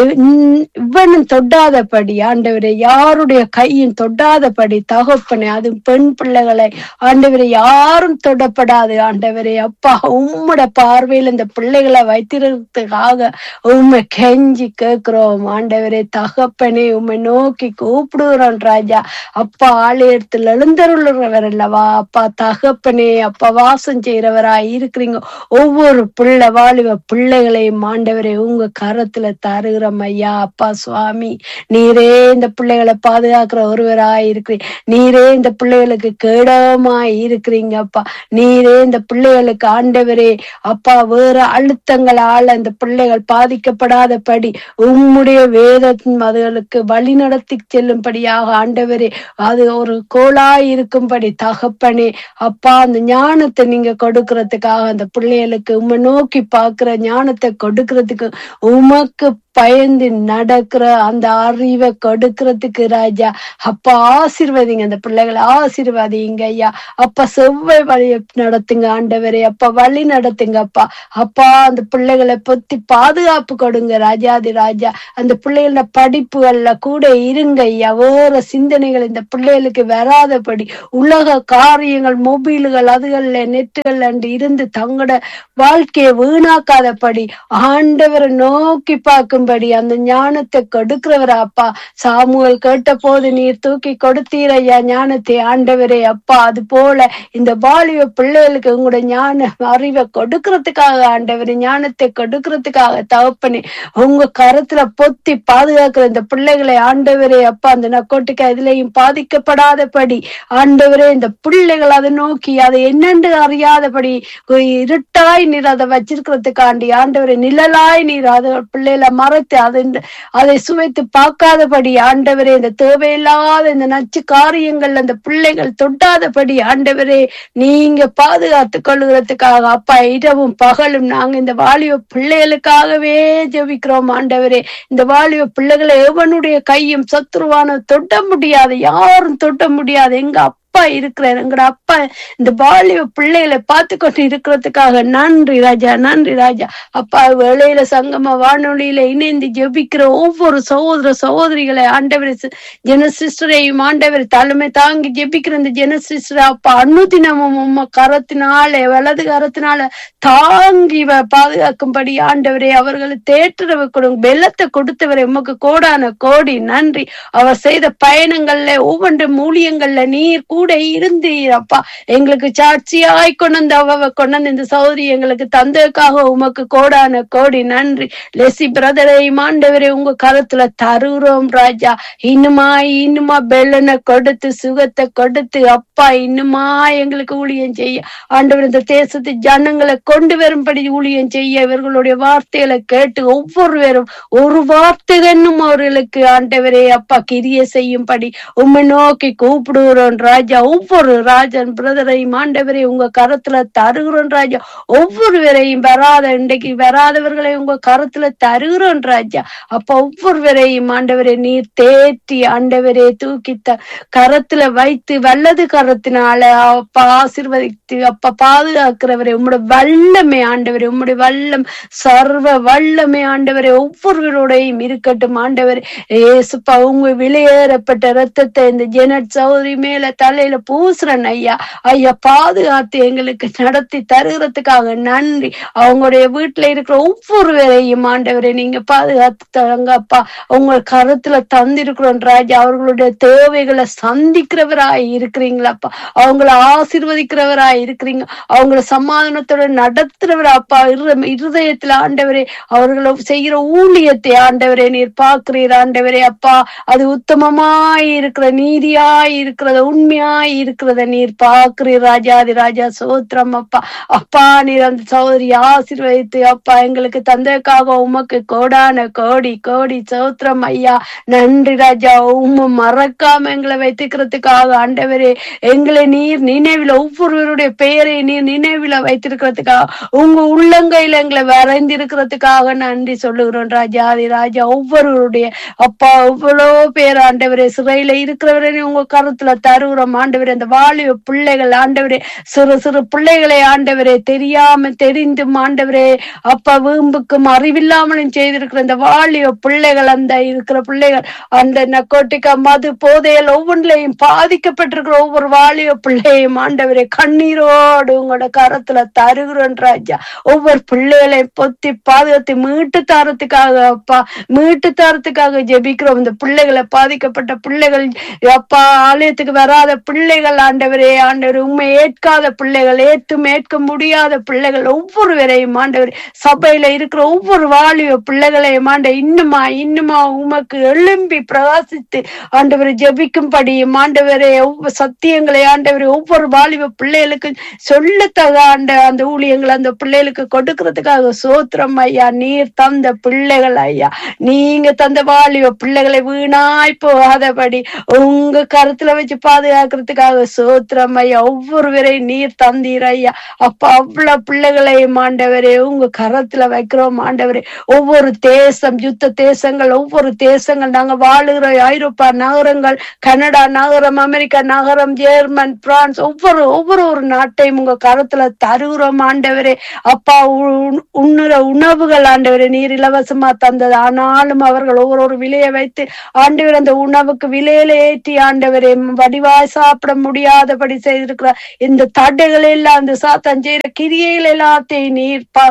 Speaker 6: இவனும் தொட்டாதபடி ஆண்டவரே யாருடைய கையும் தொட்டாதபடி தகப்பனே அது பெண் பிள்ளைகளை ஆண்டவரை யாரும் தொடப்படாது ஆண்டவரே அப்பா உம்மோட பார்வையில் இந்த பிள்ளைகளை வைத்திருக்கிறதுக்காக உண்மை கெஞ்சி கேட்கிறோம் ஜெபிக்கிறோம் ஆண்டவரே தகப்பனே உம்மை நோக்கி கூப்பிடுகிறோம் ராஜா அப்பா ஆலயத்தில் எழுந்தருள்கிறவர் அல்லவா அப்பா தகப்பனே அப்பா வாசம் செய்கிறவரா இருக்கிறீங்க ஒவ்வொரு பிள்ளை வாலிப பிள்ளைகளையும் ஆண்டவரே உங்க கரத்துல தருகிறோம் ஐயா அப்பா சுவாமி நீரே இந்த பிள்ளைகளை பாதுகாக்கிற ஒருவராய் இருக்கிறீங்க நீரே இந்த பிள்ளைகளுக்கு கேடமாய் இருக்கிறீங்க அப்பா நீரே இந்த பிள்ளைகளுக்கு ஆண்டவரே அப்பா வேற அழுத்தங்களால இந்த பிள்ளைகள் பாதிக்கப்படாதபடி உம்முடைய வேதத்தின் அதுகளுக்கு வழி நடத்தி செல்லும்படியாக ஆண்டவரே அது ஒரு கோளாய் இருக்கும்படி தகப்பனே அப்பா அந்த ஞானத்தை நீங்க கொடுக்கறதுக்காக அந்த பிள்ளைகளுக்கு உம்மை நோக்கி பார்க்கிற ஞானத்தை கொடுக்கறதுக்கு உமக்கு பயந்து நடக்கிற அந்த அறிவை கொடுக்கறதுக்கு ராஜா அப்பா ஆசீர்வதிங்க அந்த பிள்ளைகளை ஆசீர்வதிங்க ஐயா அப்பா செவ்வாய் வழி நடத்துங்க ஆண்டவரே அப்பா வழி நடத்துங்க அப்பா அப்பா அந்த பிள்ளைகளை பத்தி பாதுகாப்பு கொடுங்க ராஜாதி ராஜா அந்த பிள்ளைகள படிப்புகள்ல கூட இருங்க ஐயா வேற சிந்தனைகள் இந்த பிள்ளைகளுக்கு வராதபடி உலக காரியங்கள் மொபைல்கள் அதுகள்ல நெட்டுகள்ல இருந்து தங்களோட வாழ்க்கையை வீணாக்காதபடி ஆண்டவரை நோக்கி பார்க்கும்படி அந்த ஞானத்தை கொடுக்கிறவர் அப்பா சாமுவேல் கேட்ட போது நீர் தூக்கி கொடுத்தீர் ஐயா ஞானத்தை ஆண்டவரே அப்பா அது போல இந்த வாலிப பிள்ளைகளுக்கு உங்களோட ஞான அறிவை கொடுக்கறதுக்காக ஆண்டவரே ஞானத்தை கொடுக்கறதுக்காக தகப்பனே உங்க கரத்துல பொத்தி பாதுகாக்கிற இந்த பிள்ளைகளை ஆண்டவரே அப்பா அந்த நக்கோட்டுக்கு இதுலயும் பாதிக்கப்படாதபடி ஆண்டவரே இந்த பிள்ளைகள் அதை நோக்கி அதை என்னென்று அறியாதபடி ஒரு இருட்டாய் நீர் அதை வச்சிருக்கிறதுக்காண்டி ஆண்டவரை நிழலாய் நீர் அதை பிள்ளைகளை மறைத்து அதை அதை சுவைத்து பார்க்காதபடி ஆண்டவரே இந்த தேவையில்லாத இந்த நச்சு காரியங்கள்ல அந்த பிள்ளைகள் தொட்டாதபடி ஆண்டவரே நீங்க பாதுகாத்து கொள்ளுகிறதுக்காக அப்பா இரவும் பகலும் நாங்க இந்த வாலிப பிள்ளைகளுக்காகவே ஜெபிக்கிறோம் ஆண்டவரே இந்த வாலிப பிள்ளைகளை எவனுடைய கையும் சத்ருவான தொட்ட முடியாது யாரும் தொட்ட முடியாது எங்க அப்பா இருக்கிறார் எங்கட அப்பா இந்த வாலிப பிள்ளைகளை பார்த்து கொண்டு இருக்கிறதுக்காக நன்றி ராஜா நன்றி ராஜா அப்பா வேளையில சங்கம வானொலியில இணைந்து ஜெபிக்கிற ஒவ்வொரு சகோதர சகோதரிகளை ஆண்டவர் ஜன சிஸ்டரையும் ஆண்டவர் தலைமை தாங்கி ஜெபிக்கிற இந்த ஜன சிஸ்டர் அப்பா அனுதினமும் உம்ம கரத்தினால வலது கரத்தினால தாங்கி வ- பாதுகாக்கும்படி ஆண்டவரே அவர்களை தேற்றுறவ கொடுங்க வெள்ளத்தை கொடுத்தவரை உமக்கு கோடான கோடி நன்றி அவர் செய்த பயணங்கள்ல ஒவ்வொன்று மூலியங்கள்ல நீர் கூட இருந்தீர் அப்பா எங்களுக்கு சாட்சியாய் கொண்டு வந்து அவ கொண்டு வந்து இந்த சௌதரி எங்களுக்கு தந்ததுக்காக உமக்கு கோடான கோடி நன்றி லெசி பிரதரை மாண்டவரை உங்க கருத்துல தருகிறோம் ராஜா இன்னுமா இன்னுமா பெல்லனை கொடுத்து சுகத்தை கொடுத்து அப்பா இன்னுமா எங்களுக்கு ஊழியம் செய்ய ஆண்டவர் இந்த தேசத்து ஜனங்களை கொண்டு வரும்படி ஊழியம் செய்ய இவர்களுடைய வார்த்தைகளை கேட்டு ஒவ்வொருவரும் ஒரு வார்த்தை என்னும் அவர்களுக்கு ஆண்டவரே அப்பா கிரிய செய்யும்படி உம்மை நோக்கி கூப்பிடுகிறோம் ராஜா ஒவ்வொரு ராஜன் பிரதரையும் ஆண்டவரை உங்க கரத்துல தருகிறோம் ராஜா ஒவ்வொருவரையும் வராத இன்றைக்கு வராதவர்களை உங்க கரத்துல தருகிறோம் ராஜா அப்ப ஒவ்வொருவரையும் ஆண்டவரை நீர் தேற்றி ஆண்டவரே தூக்கி த கரத்துல வைத்து வல்லது கரத்தினால அப்பா ஆசீர்வதித்து அப்ப பாதுகாக்கிறவரை உம்முடைய வல்லமை ஆண்டவரே உம்முடைய வல்லம் சர்வ வல்லமை ஆண்டவரே ஒவ்வொருவரோடையும் இருக்கட்டும் ஆண்டவரே ஏசுப்பா உங்க விலையேறப்பட்ட ரத்தத்தை இந்த ஜெனட் சௌதரி மேல தலையில பூசுறன் ஐயா ஐயா பாதுகாத்து எங்களுக்கு நடத்தி தருகிறதுக்காக நன்றி அவங்களுடைய வீட்டுல இருக்கிற ஒவ்வொருவரையும் ஆண்டவரை நீங்க பாதுகாத்து தரங்க அப்பா உங்க கருத்துல தந்திருக்கிறோம் ராஜா அவர்களுடைய தேவைகளை சந்திக்கிறவராய் இருக்கிறீங்களாப்பா அவங்கள ஆசீர்வதிக்கிறவராய் இருக்கிறீங்க அவங்கள சமாதானத்தோட நடத்துறவரா அப்பா இரு- இருதயத்துல ஆண்டவரே அவர்களை செய்கிற ஊழியத்தை ஆண்டவரே நீர் பார்க்கிறீர் ஆண்டவரே அப்பா அது உத்தமமாய் இருக்கிற நீதியாய் இருக்கிறத உண்மையாய் இருக்கிறத நீர் பார்க்கிறீர் ராஜாதி ராஜா சோத்திரம் அப்பா அப்பா நீர் அந்த சகோதரி ஆசீர்வதித்து அப்பா எங்களுக்கு தந்ததுக்காக உமக்கு கோடான கோடி கோடி சோத்திரம் ஐயா நன்றி ராஜா உம்மை மறக்காம எங்களை வைத்துக்கிறதுக்காக ஆண்டவரே எங்களை நீர் நினைவில் ஒவ்வொருவருடைய பெயரை நீர் நினைவில் வைத்திருக்கிறதுக்காக உங்க உள்ளங்கையில எங்களை வரைந்திருக்கிறதுக்காக நன்றி சொல்லுகிறோம் ராஜாதி ராஜா ஒவ்வொருவருடைய அப்பா எவ்வளவு பேர் ஆண்டவரே சிறையில இருக்கிறவரை உங்க கருத்துல தருகிறோம் ஆண்டவரே அந்த வாலிப பிள்ளைகள் ஆண்டவரே சிறு சிறு பிள்ளைகளை ஆண்டவரே தெரியாம தெரிந்தும் ஆண்டவரே அப்பா வீம்புக்கும் அறிவில்லாமலும் செய்திருக்கிற அந்த வாலிப பிள்ளைகள் அந்த இருக்கிற பிள்ளைகள் அந்த நக்கோட்டிக்கா மது போதையில் ஒவ்வொன்றிலையும் பாதிக்கப்பட்டிருக்கிற ஒவ்வொரு வாலிப பிள்ளையும் ஆண்டவரே கண்ணீரோடு உங்களோட கரத்துல தருகிறோம் ராஜா ஒவ்வொரு பிள்ளைகளையும் பொத்தி பாதுகாத்து மீட்டு தாரத்துக்காக அப்பா மீட்டு தாரத்துக்காக ஜெபிக்கிறோம் இந்த பிள்ளைகளை பாதிக்கப்பட்ட பிள்ளைகள் அப்பா ஆலயத்துக்கு வராத பிள்ளைகள் ஆண்டவரே ஆண்டவர் உண்மை ஏற்காத பிள்ளைகள் ஏற்றும் ஏற்க முடியாத பிள்ளைகள் ஒவ்வொருவரையும் ஆண்டவர் சபையில இருக்கிற ஒவ்வொரு வாலிப பிள்ளைகளையும் ஆண்ட இன்னுமா இன்னுமா உமக்கு எழும்பி பிரகாசித்து ஆண்டவரை ஜெபிக்கும்படியும் ஆண்டவரே ஒவ்வொரு சத்தியங்களை ஆண்டவரை ஒவ்வொரு வாலிப பிள்ளைகளுக்கு சொல்லத்தக ஆண்ட அந்த ஊழியங்களை அந்த பிள்ளைகளுக்கு கொடுக்கறதுக்காக சோத்திரம் ஐயா நீர் தந்த பிள்ளைகள் ஐயா நீங்க தந்த வாலிப பிள்ளைகளை வீணாய் போகாதபடி உங்க கருத்துல வச்சு பாதுகாக்கிறதுக்காக சோத்திரம் ஐயா ஒவ்வொருவரையும் நீர் தந்தீர் ஐயா அப்ப அவ்வளவு பிள்ளைகளையும் ஆண்டவரே உங்க கரத்துல வைக்கிறோம் ஆண்டவரே ஒவ்வொரு தேசம் யுத்த தேசங்கள் ஒவ்வொரு தேசங்கள் நாங்க வாழுகிற ஐரோப்பா நகரங்கள் கனடா நகரம் அமெரிக்கா நகரம் ஜெர்மன் பிரான்ஸ் ஒவ்வொரு ஒவ்வொரு ஒரு நாட்டையும் உங்க கரத்துல தருகிறோம் ஆண்டவரே அப்பா உ- உண்ணுற உணவுகள் ஆண்டவரே நீர் இலவசமா தந்தது ஆனாலும் அவர்கள் ஒவ்வொரு ஒரு விலையை வைத்து ஆண்டவர் அந்த உணவுக்கு விலையில ஏற்றி ஆண்டவரே வடிவாய் சாப்பிட முடியாதபடி செய்திருக்கிறார் இந்த தடைகள் எல்லாம் அந்த சாத்தான் செய்யற கிரியைகள் எல்லாத்தையும் நீர் பா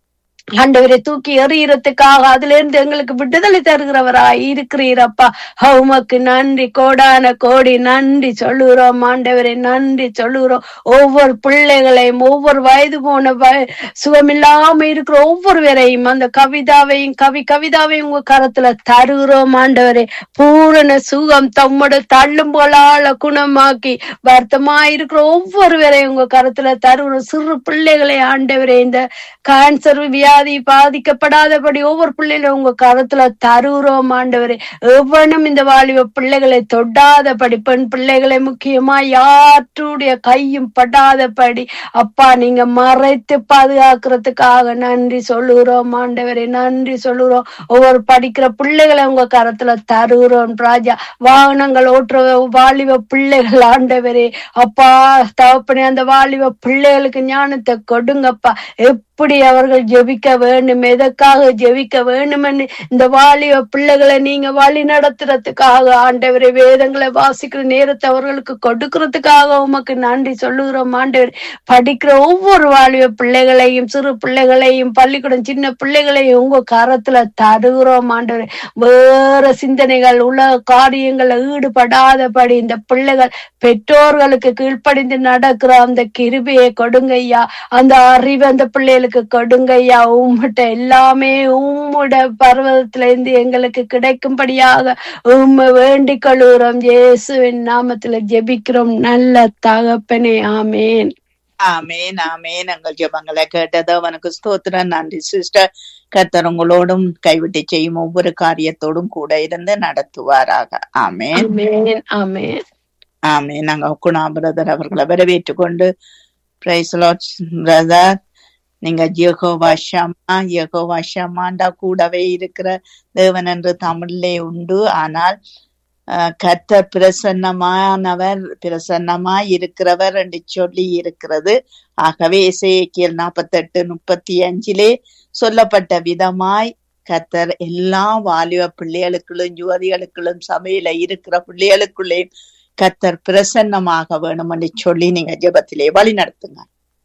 Speaker 6: ஆண்டவரை தூக்கி எறியறதுக்காக அதுல இருந்து எங்களுக்கு விடுதலை தருகிறவரா இருக்கிறீரப்பா உமக்கு நன்றி கோடான கோடி நன்றி சொல்லுகிறோம் ஆண்டவரை நன்றி சொல்லுகிறோம் ஒவ்வொரு பிள்ளைகளையும் ஒவ்வொரு வயது போன வய- சுகமில்லாம இருக்கிற ஒவ்வொருவரையும் அந்த கவிதாவையும் கவி கவிதாவையும் உங்க கரத்துல தருகிறோம் ஆண்டவரே பூரண சுகம் தம்மோட தள்ளும் போலால குணமாக்கி வருத்தமாயிருக்கிற ஒவ்வொருவரையும் உங்க கருத்துல தருகிறோம் சிறு பிள்ளைகளை ஆண்டவரே இந்த கேன்சர் வியாதி பாதிக்கப்படாதபடி ஒவ்வொரு பிள்ளைகளும் உங்க கருத்துல தருகிறோம் ஆண்டவரே எவனும் இந்த வாலிப பிள்ளைகளை தொடாதபடி பெண் பிள்ளைகளை முக்கியமா யாற்றுடைய கையும் படாதபடி அப்பா நீங்க மறைத்து பாதுகாக்கிறதுக்காக நன்றி சொல்லுகிறோம் ஆண்டவரே நன்றி சொல்லுகிறோம் ஒவ்வொரு படிக்கிற பிள்ளைகளை உங்க கரத்துல தருகிறோம் ராஜா வாகனங்கள் ஓட்டுற வாலிப பிள்ளைகள் ஆண்டவரே அப்பா தகப்பனே அந்த வாலிப பிள்ளைகளுக்கு ஞானத்தை கொடுங்கப்பா எப்படி அவர்கள் ஜெபிக்க வேண்டும் எதற்காக ஜெபிக்க வேண்டும் என்று இந்த வாலிப பிள்ளைகளை நீங்க வழி நடத்துறதுக்காக ஆண்டவரை வேதங்களை வாசிக்கிற நேரத்தை அவர்களுக்கு கொடுக்கறதுக்காக உமக்கு நன்றி சொல்லுகிறோம் ஆண்டவர் படிக்கிற ஒவ்வொரு வாலிப பிள்ளைகளையும் சிறு பிள்ளைகளையும் பள்ளிக்கூடம் சின்ன பிள்ளைகளையும் உங்க கரத்துல தருகிறோம் ஆண்டவர் வேற சிந்தனைகள் உலக காரியங்கள்ல ஈடுபடாதபடி இந்த பிள்ளைகள் பெற்றோர்களுக்கு கீழ்ப்படிந்து நடக்கிற அந்த கிருபையை கொடுங்க ஐயா அந்த அறிவு அந்த பிள்ளைகளுக்கு கொடுங்க ஐயா உம்மிட்ட எல்லாமே உம்முட பர்வதத்துல இருந்து எங்களுக்கு கிடைக்கும்படியாக உம்மை வேண்டிக் கொள்கிறோம் இயேசுவின் நாமத்துல ஜெபிக்கிறோம் நல்ல தகப்பனே ஆமேன்
Speaker 2: ஆமேன் ஆமேன் எங்கள் ஜெபங்களை கேட்டது அவனுக்கு ஸ்தோத்திரம் நன்றி சிஸ்டர் கர்த்தர் உங்களோடும் கைவிட்டு செய்யும் ஒவ்வொரு காரியத்தோடும் கூட இருந்து நடத்துவாராக ஆமேன்
Speaker 6: ஆமேன் ஆமேன்
Speaker 2: ஆமேன் நாங்க குணா பிரதர் அவர்களை வரவேற்று கொண்டு பிரைஸ் பிரதர் நீங்க ஜெகோவா ஷமா யெகோவா ஷமாண்டா கூடவே இருக்கிற தேவன் என்று தமிழிலே உண்டு ஆனால் அஹ், கர்த்தர் பிரசன்னமானவர் பிரசன்னமாய் இருக்கிறவர் என்று சொல்லி இருக்கிறது ஆகவே இசைக்கியல் நாற்பத்தெட்டு முப்பத்தி அஞ்சிலே சொல்லப்பட்ட விதமாய் கர்த்தர் எல்லா வாலிப பிள்ளைகளுக்குள்ளும் யுவதிகளுக்குள்ளும் சபையில இருக்கிற பிள்ளைகளுக்குள்ளே கர்த்தர் பிரசன்னமாக வேணும் என்று சொல்லி நீங்க ஜெபத்திலே வழி நடத்துங்க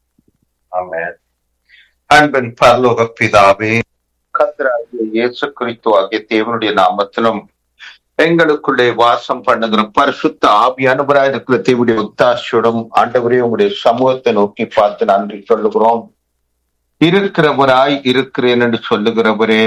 Speaker 1: ஆமென் அன்பின் பரலோக பிதாவே கர்த்தராகிய இயேசு கிறிஸ்து ஆகிய தேவனுடைய நாமத்திலும் எங்களுக்குள்ளே வாசம் பண்ணுகிற பரிசுத்த ஆவியானவராய் இருக்கிற தேவனுடைய ஒத்தாசியோடும் ஆண்டவரே உங்களுடைய சமூகத்தை நோக்கி பார்த்து நன்றி சொல்லுகிறோம் இருக்கிறவராய் இருக்கிறேன் என்று சொல்லுகிறவரே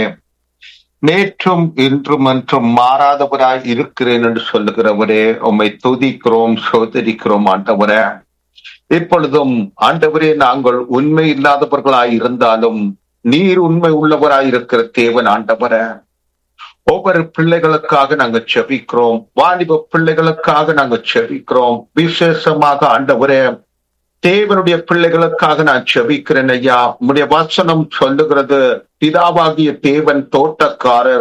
Speaker 1: நேற்றும் இன்றும் என்றும் மாறாதவராய் இருக்கிறேன் என்று சொல்லுகிறவரே உம்மை துதிக்கிறோம் சோதரிக்கிறோம் ஆண்டவரே இப்பொழுதும் ஆண்டவரே நாங்கள் உண்மை இல்லாதவர்களாய் இருந்தாலும் நீர் உண்மை உள்ளவராய் இருக்கிற தேவன் ஆண்டவரே ஒவ்வொரு பிள்ளைகளுக்காக நாங்க செபிக்கிறோம் வாலிப பிள்ளைகளுக்காக நாங்க செபிக்கிறோம் விசேஷமாக ஆண்டவரே தேவனுடைய பிள்ளைகளுக்காக நான் செபிக்கிறேன் ஐயா உம்முடைய வசனம் சொல்லுகிறது பிதாவாகிய தேவன் தோட்டக்காரர்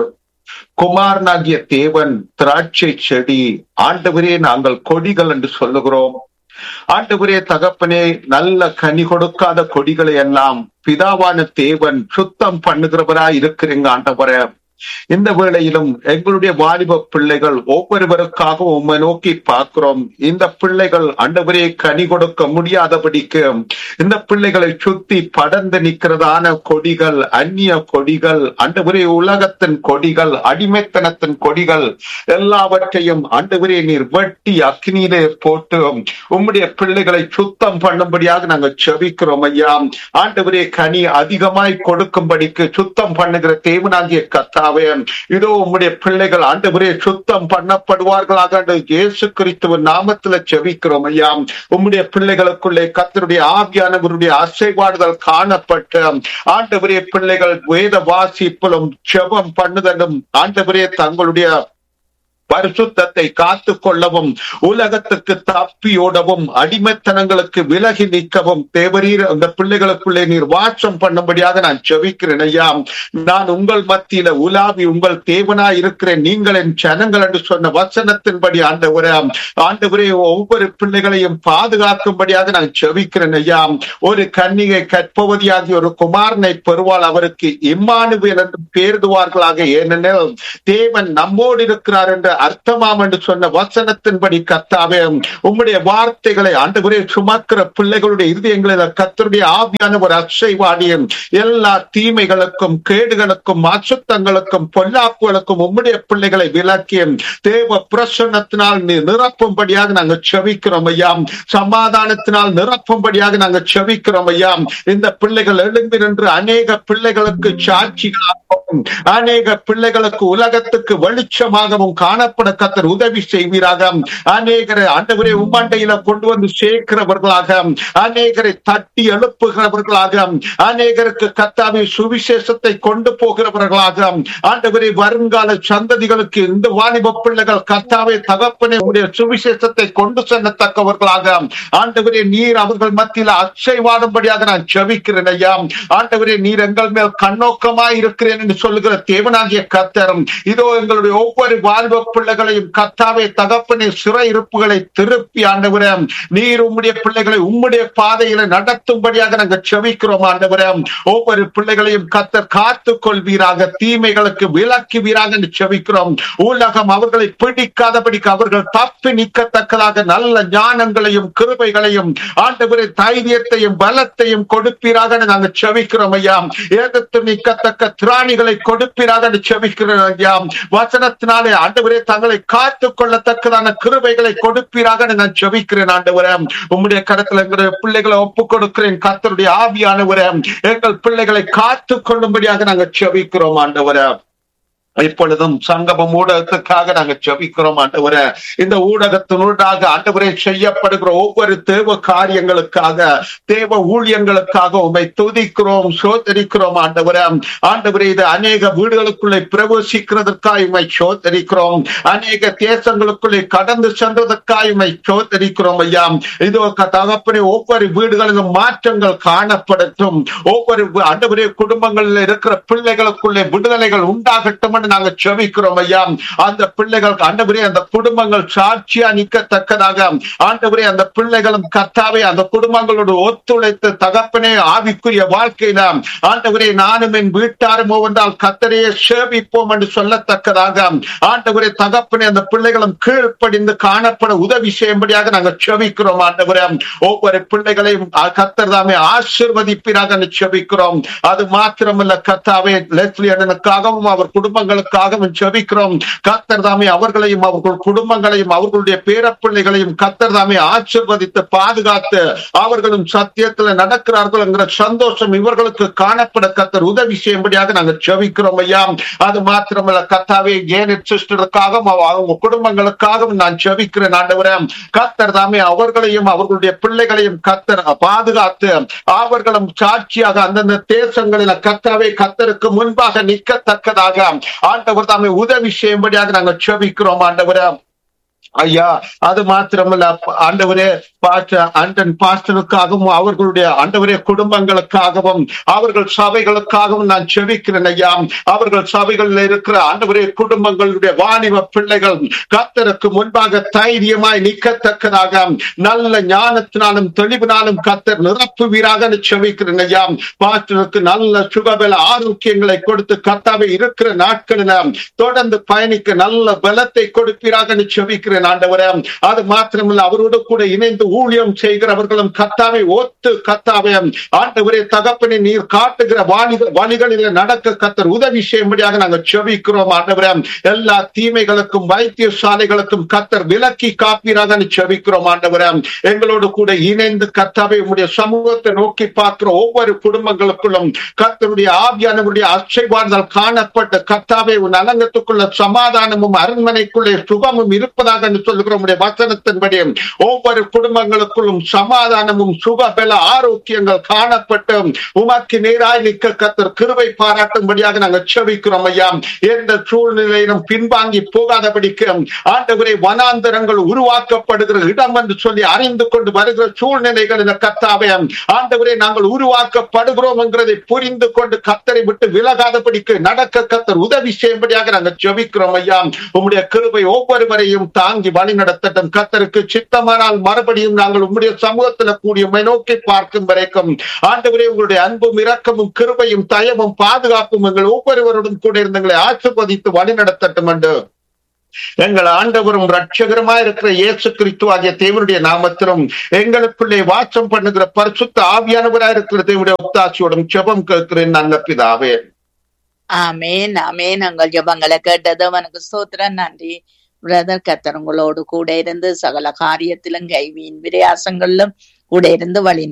Speaker 7: குமாரனாகிய தேவன் திராட்சை செடி ஆண்டவரே நாங்கள் கொடிகள் என்று சொல்லுகிறோம் ஆண்டவரே தகப்பனே நல்ல கனி கொடுக்காத கொடிகளை எல்லாம் பிதாவான தேவன் சுத்தம் பண்ணுகிறவராய் இருக்கிறீங்க ஆண்டவரே இந்த வேளையிலும் எங்களுடைய வாலிப பிள்ளைகள் ஒவ்வொருவருக்காக உண்மை நோக்கி பார்க்கிறோம் இந்த பிள்ளைகள் ஆண்டவரே கனி கொடுக்க முடியாதபடிக்கு இந்த பிள்ளைகளை சுத்தி படர்ந்து நிற்கிறதான கொடிகள் அந்நிய கொடிகள் ஆண்டவரே உலகத்தின் கொடிகள் அடிமைத்தனத்தின் கொடிகள் எல்லாவற்றையும் ஆண்டவரே நீர் வெட்டி அக்னியிலே போட்டு உம்முடைய பிள்ளைகளை சுத்தம் பண்ணும்படியாக நாங்கள் செபிக்கிறோம் ஐயா ஆண்டவரே கனி அதிகமாய் கொடுக்கும்படிக்கு சுத்தம் பண்ணுகிற தேவனாகிய கத்தாவே இதோ உம்முடைய பிள்ளைகள் ஆண்டவரே சுத்தம் பண்ணப்படுவார்களாக என்று இயேசு கிறிஸ்துவின் நாமத்துல செபிக்கிறோம் ஐயா உம்முடைய பிள்ளைகளுக்குள்ளே கத்தருடைய ஆவியானவருடைய அசைவாடுதல் காணப்பட்டு ஆண்டவரே பிள்ளைகள் வேத வாசிப்பிலும் செபம் பண்ணுதலும் ஆண்டவரே தங்களுடைய பரிசுத்தத்தை காத்து கொள்ளவும் உலகத்துக்கு தப்பியோடவும் அடிமைத்தனங்களுக்கு விலகி நிற்கவும் தேவரீர் அந்த பிள்ளைகளுக்குள்ளே நீர் வாசம் பண்ணும்படியாக நான் செவிக்கிறேன் ஐயா நான் உங்கள் மத்தியில உலாவி உங்கள் தேவனா இருக்கிறேன் நீங்கள் என் ஜனங்கள் என்று சொன்ன வசனத்தின்படி ஆண்டவரே ஆண்டவரே ஒவ்வொரு பிள்ளைகளையும் பாதுகாக்கும்படியாக நான் செவிக்கிறேன் ஐயா ஒரு கன்னிகை கற்பவதியாகிய ஒரு குமாரனை பெறுவாள் அவருக்கு இம்மானுவேல் என்று பேருதுவார்களாக ஏனெனில் தேவன் நம்மோடு இருக்கிறார் என்று அர்த்தமாம் என்று சொன்ன வசனத்தின்படி கத்தாவே உம்முடைய வார்த்தைகளை ஆண்டவரே சுமக்கிற பிள்ளைகளுடைய இருதயங்களில் கத்தருடைய ஆவியான ஒரு அச்சைவாடியும் எல்லா தீமைகளுக்கும் கேடுகளுக்கும் அசுத்தங்களுக்கும் பொல்லாப்புகளுக்கும் உம்முடைய பிள்ளைகளை விலக்கியும் தேவ பிரசன்னத்தினால் நீ நிரப்பும்படியாக நாங்கள் செவிக்கிறோம் ஐயா சமாதானத்தினால் நிரப்பும்படியாக நாங்கள் செவிக்கிறோம் ஐயா இந்த பிள்ளைகள் எழும்பி நின்று அநேக பிள்ளைகளுக்கு சாட்சிகளாகவும் அநேக பிள்ளைகளுக்கு உலகத்துக்கு வெளிச்சமாகவும் காணப்பட கத்தர் உதவி செய்வீராக அநேகரை ஆண்டவரே உம்மாண்டையில கொண்டு வந்து சேர்க்கிறவர்களாக அநேகரை தட்டி எழுப்புகிறவர்களாக அநேகருக்கு கத்தாவை சுவிசேஷத்தை கொண்டு போகிறவர்களாக ஆண்டவரே வருங்கால சந்ததிகளுக்கு இந்த வாலிப பிள்ளைகள் கத்தாவை தகப்பனே உடைய சுவிசேஷத்தை கொண்டு செல்லத்தக்கவர்களாக ஆண்டவரே நீர் அவர்கள் மத்தியில் அச்சைவாடும்படியாக நான் செவிக்கிறேன் ஐயா ஆண்டவரே நீர் எங்கள் மேல் கண்ணோக்கமாய் இருக்கிறேன் என்று சொல்லுகிற தேவனாகிய கத்தரும் இதோ எங்களுடைய ஒவ்வொரு வாலிப பிள்ளைகளையும் கத்தாவே தகப்பனே சிறை இருப்புகளை திருப்பி ஆண்டவரே நீர் உம்முடைய பிள்ளைகளை உம்முடைய பாதையில நடத்தும்படியாக நாங்கள் செவிக்கிறோம் ஆண்டவரே ஒவ்வொரு பிள்ளைகளையும் கத்தர் காத்துக் கொள்வீராக தீமைகளுக்கு விலக்குவீராக என்று செவிக்கிறோம் உலகம் அவர்களை பிடிக்காதபடிக்கு அவர்கள் தப்பி நிற்கத்தக்கதாக நல்ல ஞானங்களையும் கிருபைகளையும் ஆண்டவரே தைரியத்தையும் பலத்தையும் கொடுப்பீராக நாங்கள் செவிக்கிறோம் ஐயா ஏதத்து நிற்கத்தக்க திராணிகளை கொடுப்பீராக என்று செவிக்கிறோம் ஐயா வசனத்தினாலே ஆண்டவரே தங்களை காத்துக் கொள்ளத்தக்கதான கிருபைகளை கொடுப்பீராக நான் செவிக்கிறேன் ஆண்டவரே உம்முடைய கரத்துல எங்களுடைய பிள்ளைகளை ஒப்புக் கொடுக்கிறேன் கத்தருடைய ஆவியானவரே எங்கள் பிள்ளைகளை காத்துக் கொள்ளும்படியாக நாங்கள் செவிக்கிறோம் ஆண்டவரே இப்பொழுதும் சங்கமம் ஊடகத்துக்காக நாங்க ஜபிக்கிறோம் ஆண்டவரே இந்த ஊடகத்தினூடாக ஆண்டவரே செய்யப்படுகிற ஒவ்வொரு தேவ காரியங்களுக்காக தேவ ஊழியங்களுக்காக உண்மை துதிக்கிறோம் சோதரிக்கிறோம் ஆண்டவரே ஆண்டவரே இது அநேக வீடுகளுக்குள்ளே பிரவேசிக்கிறதற்காக உண்மை சோதரிக்கிறோம் அநேக தேசங்களுக்குள்ளே கடந்து சென்றதற்காக உண்மை சோதரிக்கிறோம் ஐயா இது தகப்பனே ஒவ்வொரு வீடுகளிலும் மாற்றங்கள் காணப்படட்டும் ஒவ்வொரு ஆண்டவரே குடும்பங்களில் இருக்கிற பிள்ளைகளுக்குள்ளே விடுதலைகள் உண்டாகட்டும் என்று நாங்க செவிக்கிறோம் ஐயா அந்த பிள்ளைகள் ஆண்டவரே அந்த குடும்பங்கள் சாட்சியா நிற்கத்தக்கதாக ஆண்டவரே அந்த பிள்ளைகளும் கத்தாவே அந்த குடும்பங்களோடு ஒத்துழைத்து தகப்பனே ஆவிக்குரிய வாழ்க்கையில ஆண்டவரே நானும் என் வீட்டாரும் என்றால் கத்தரையே சேவிப்போம் என்று சொல்லத்தக்கதாக ஆண்டவரே தகப்பனே அந்த பிள்ளைகளும் கீழ்ப்படிந்து காணப்பட உதவி செய்யும்படியாக நாங்கள் செவிக்கிறோம் ஆண்டவரே ஒவ்வொரு பிள்ளைகளையும் கத்தர் தாமே ஆசிர்வதிப்பீராக செவிக்கிறோம் அது மாத்திரமல்ல கத்தாவே லெஸ்லி அண்ணனுக்காகவும் அவர் குடும்பங்களுக்காகவும் செபிக்கிறோம் கத்தர் தாமே அவர்களையும் அவர்கள் குடும்பங்களையும் அவர்களுடைய பேரப்பிள்ளைகளையும் கத்தர் தாமே ஆசிர்வதித்து பாதுகாத்து அவர்களும் சத்தியத்துல நடக்கிறார்கள் என்கிற சந்தோஷம் இவர்களுக்கு காணப்பட கத்தர் உதவி செய்யும்படியாக நாங்கள் செபிக்கிறோம் ஐயா அது மாத்திரமல்ல கத்தாவே ஏனிட் சிஸ்டருக்காகவும் அவங்க குடும்பங்களுக்காகவும் நான் செபிக்கிறேன் ஆண்டவரே கத்தர் தாமே அவர்களையும் அவர்களுடைய பிள்ளைகளையும் கத்தர் பாதுகாத்து அவர்களும் சாட்சியாக அந்தந்த தேசங்களில கத்தாவே கத்தருக்கு முன்பாக நிற்கத்தக்கதாக ஆண்டவர் தாமே உதவி செய்யும்படியாக நாங்கள் செபிக்கிறோம் ஆண்டவரே ஐயா அது மாத்திரமல்ல ஆண்டவரே பாஸ்டர் அண்டன் பாஸ்டருக்காகவும் அவர்களுடைய ஆண்டவரே குடும்பங்களுக்காகவும் அவர்கள் சபைகளுக்காகவும் நான் செபிக்கிறேன் ஐயா அவர்கள் சபைகளில் இருக்கிற ஆண்டவரே குடும்பங்களுடைய வாணிப பிள்ளைகள் கத்தருக்கு முன்பாக தைரியமாய் நிற்கத்தக்கதாக நல்ல ஞானத்தினாலும் தெளிவினாலும் கத்தர் நிரப்புவீராக செபிக்கிறேன் ஐயா பாஸ்டருக்கு நல்ல சுகபல ஆரோக்கியங்களை கொடுத்து கத்தாவை இருக்கிற நாட்களில் தொடர்ந்து பயணிக்க நல்ல பலத்தை கொடுப்பீராக செபிக்கிறேன் ஆண்டவரே அது மாத்திரமல்ல அவரோடு கூட இணைந்து ஊழியம் செய்கிறவர்களும் கத்தாவை ஒத்து கத்தாவை ஆண்டவரே தகப்பனை நீர் காட்டுகிற வாலி வழிகளில் நடக்க கத்தர் உதவி செய்யும்படியாக நாங்கள் செபிக்கிறோம் ஆண்டவரே எல்லா தீமைகளுக்கும் வைத்தியசாலைகளுக்கும் கத்தர் விலக்கி காப்பீராக செபிக்கிறோம் ஆண்டவரே எங்களோடு கூட இணைந்து கத்தாவை உடைய சமூகத்தை நோக்கி பார்க்கிற ஒவ்வொரு குடும்பங்களுக்குள்ளும் கத்தருடைய ஆவியானவருடைய அச்சைவார்கள் காணப்பட்ட கத்தாவை உன் அலங்கத்துக்குள்ள சமாதானமும் அரண்மனைக்குள்ளே சுகமும் இருப்பதாக சொல்லுகிற உடைய வசனத்தின்படி ஒவ்வொரு குடும்பங்களுக்குள்ளும் சமாதானமும் சுக பல ஆரோக்கியங்கள் காணப்பட்டு உமக்கு நேராய் நிற்க கத்தர் கிருவை பாராட்டும்படியாக நாங்கள் செபிக்கிறோம் ஐயா எந்த சூழ்நிலையிலும் பின்வாங்கி போகாதபடிக்கு ஆண்டவரை வனாந்தரங்கள் உருவாக்கப்படுகிற இடம் என்று சொல்லி அறிந்து கொண்டு வருகிற சூழ்நிலைகள் இந்த கத்தாவே ஆண்டவரை நாங்கள் உருவாக்கப்படுகிறோம் என்கிறதை புரிந்து கொண்டு கத்தரை விட்டு விலகாதபடிக்கு நடக்க கத்தர் உதவி செய்யும்படியாக நாங்கள் ஜெபிக்கிறோம் ஐயா உம்முடைய கிருபை ஒவ்வொருவரையும் தாங்கி வழி நடத்தட்டும் கத்தருக்கு சித்தமானால் மறுபடியும் நாங்கள் உம்முடைய சமூகத்துல கூடிய நோக்கி பார்க்கும் வரைக்கும் ஆண்டவரே உங்களுடைய அன்பும் இரக்கமும் கிருபையும் தயவும் பாதுகாப்பும் எங்கள் ஒவ்வொருவருடன் கூட இருந்தங்களை ஆசிர்வதித்து வழி நடத்தட்டும் என்று எங்கள் ஆண்டவரும் ரட்சகரமா இருக்கிற இயேசு கிறிஸ்து ஆகிய தேவனுடைய நாமத்திலும் எங்களுக்குள்ளே வாசம் பண்ணுகிற பரிசுத்த ஆவியானவராக இருக்கிற தேவனுடைய ஒத்தாட்சியோடும் ஜெபம் கேட்கிறேன் நல்ல பிதாவே
Speaker 2: ஆமேன் ஆமேன் உங்கள் ஜபங்களை கேட்டது அவனுக்கு ஸ்தோத்திரம் நன்றி பிரதர் கத்தர் உங்களோடு கூட இருந்து சகல காரியத்திலும் கைவியின் விரியாசங்களிலும் கூட இருந்து வழி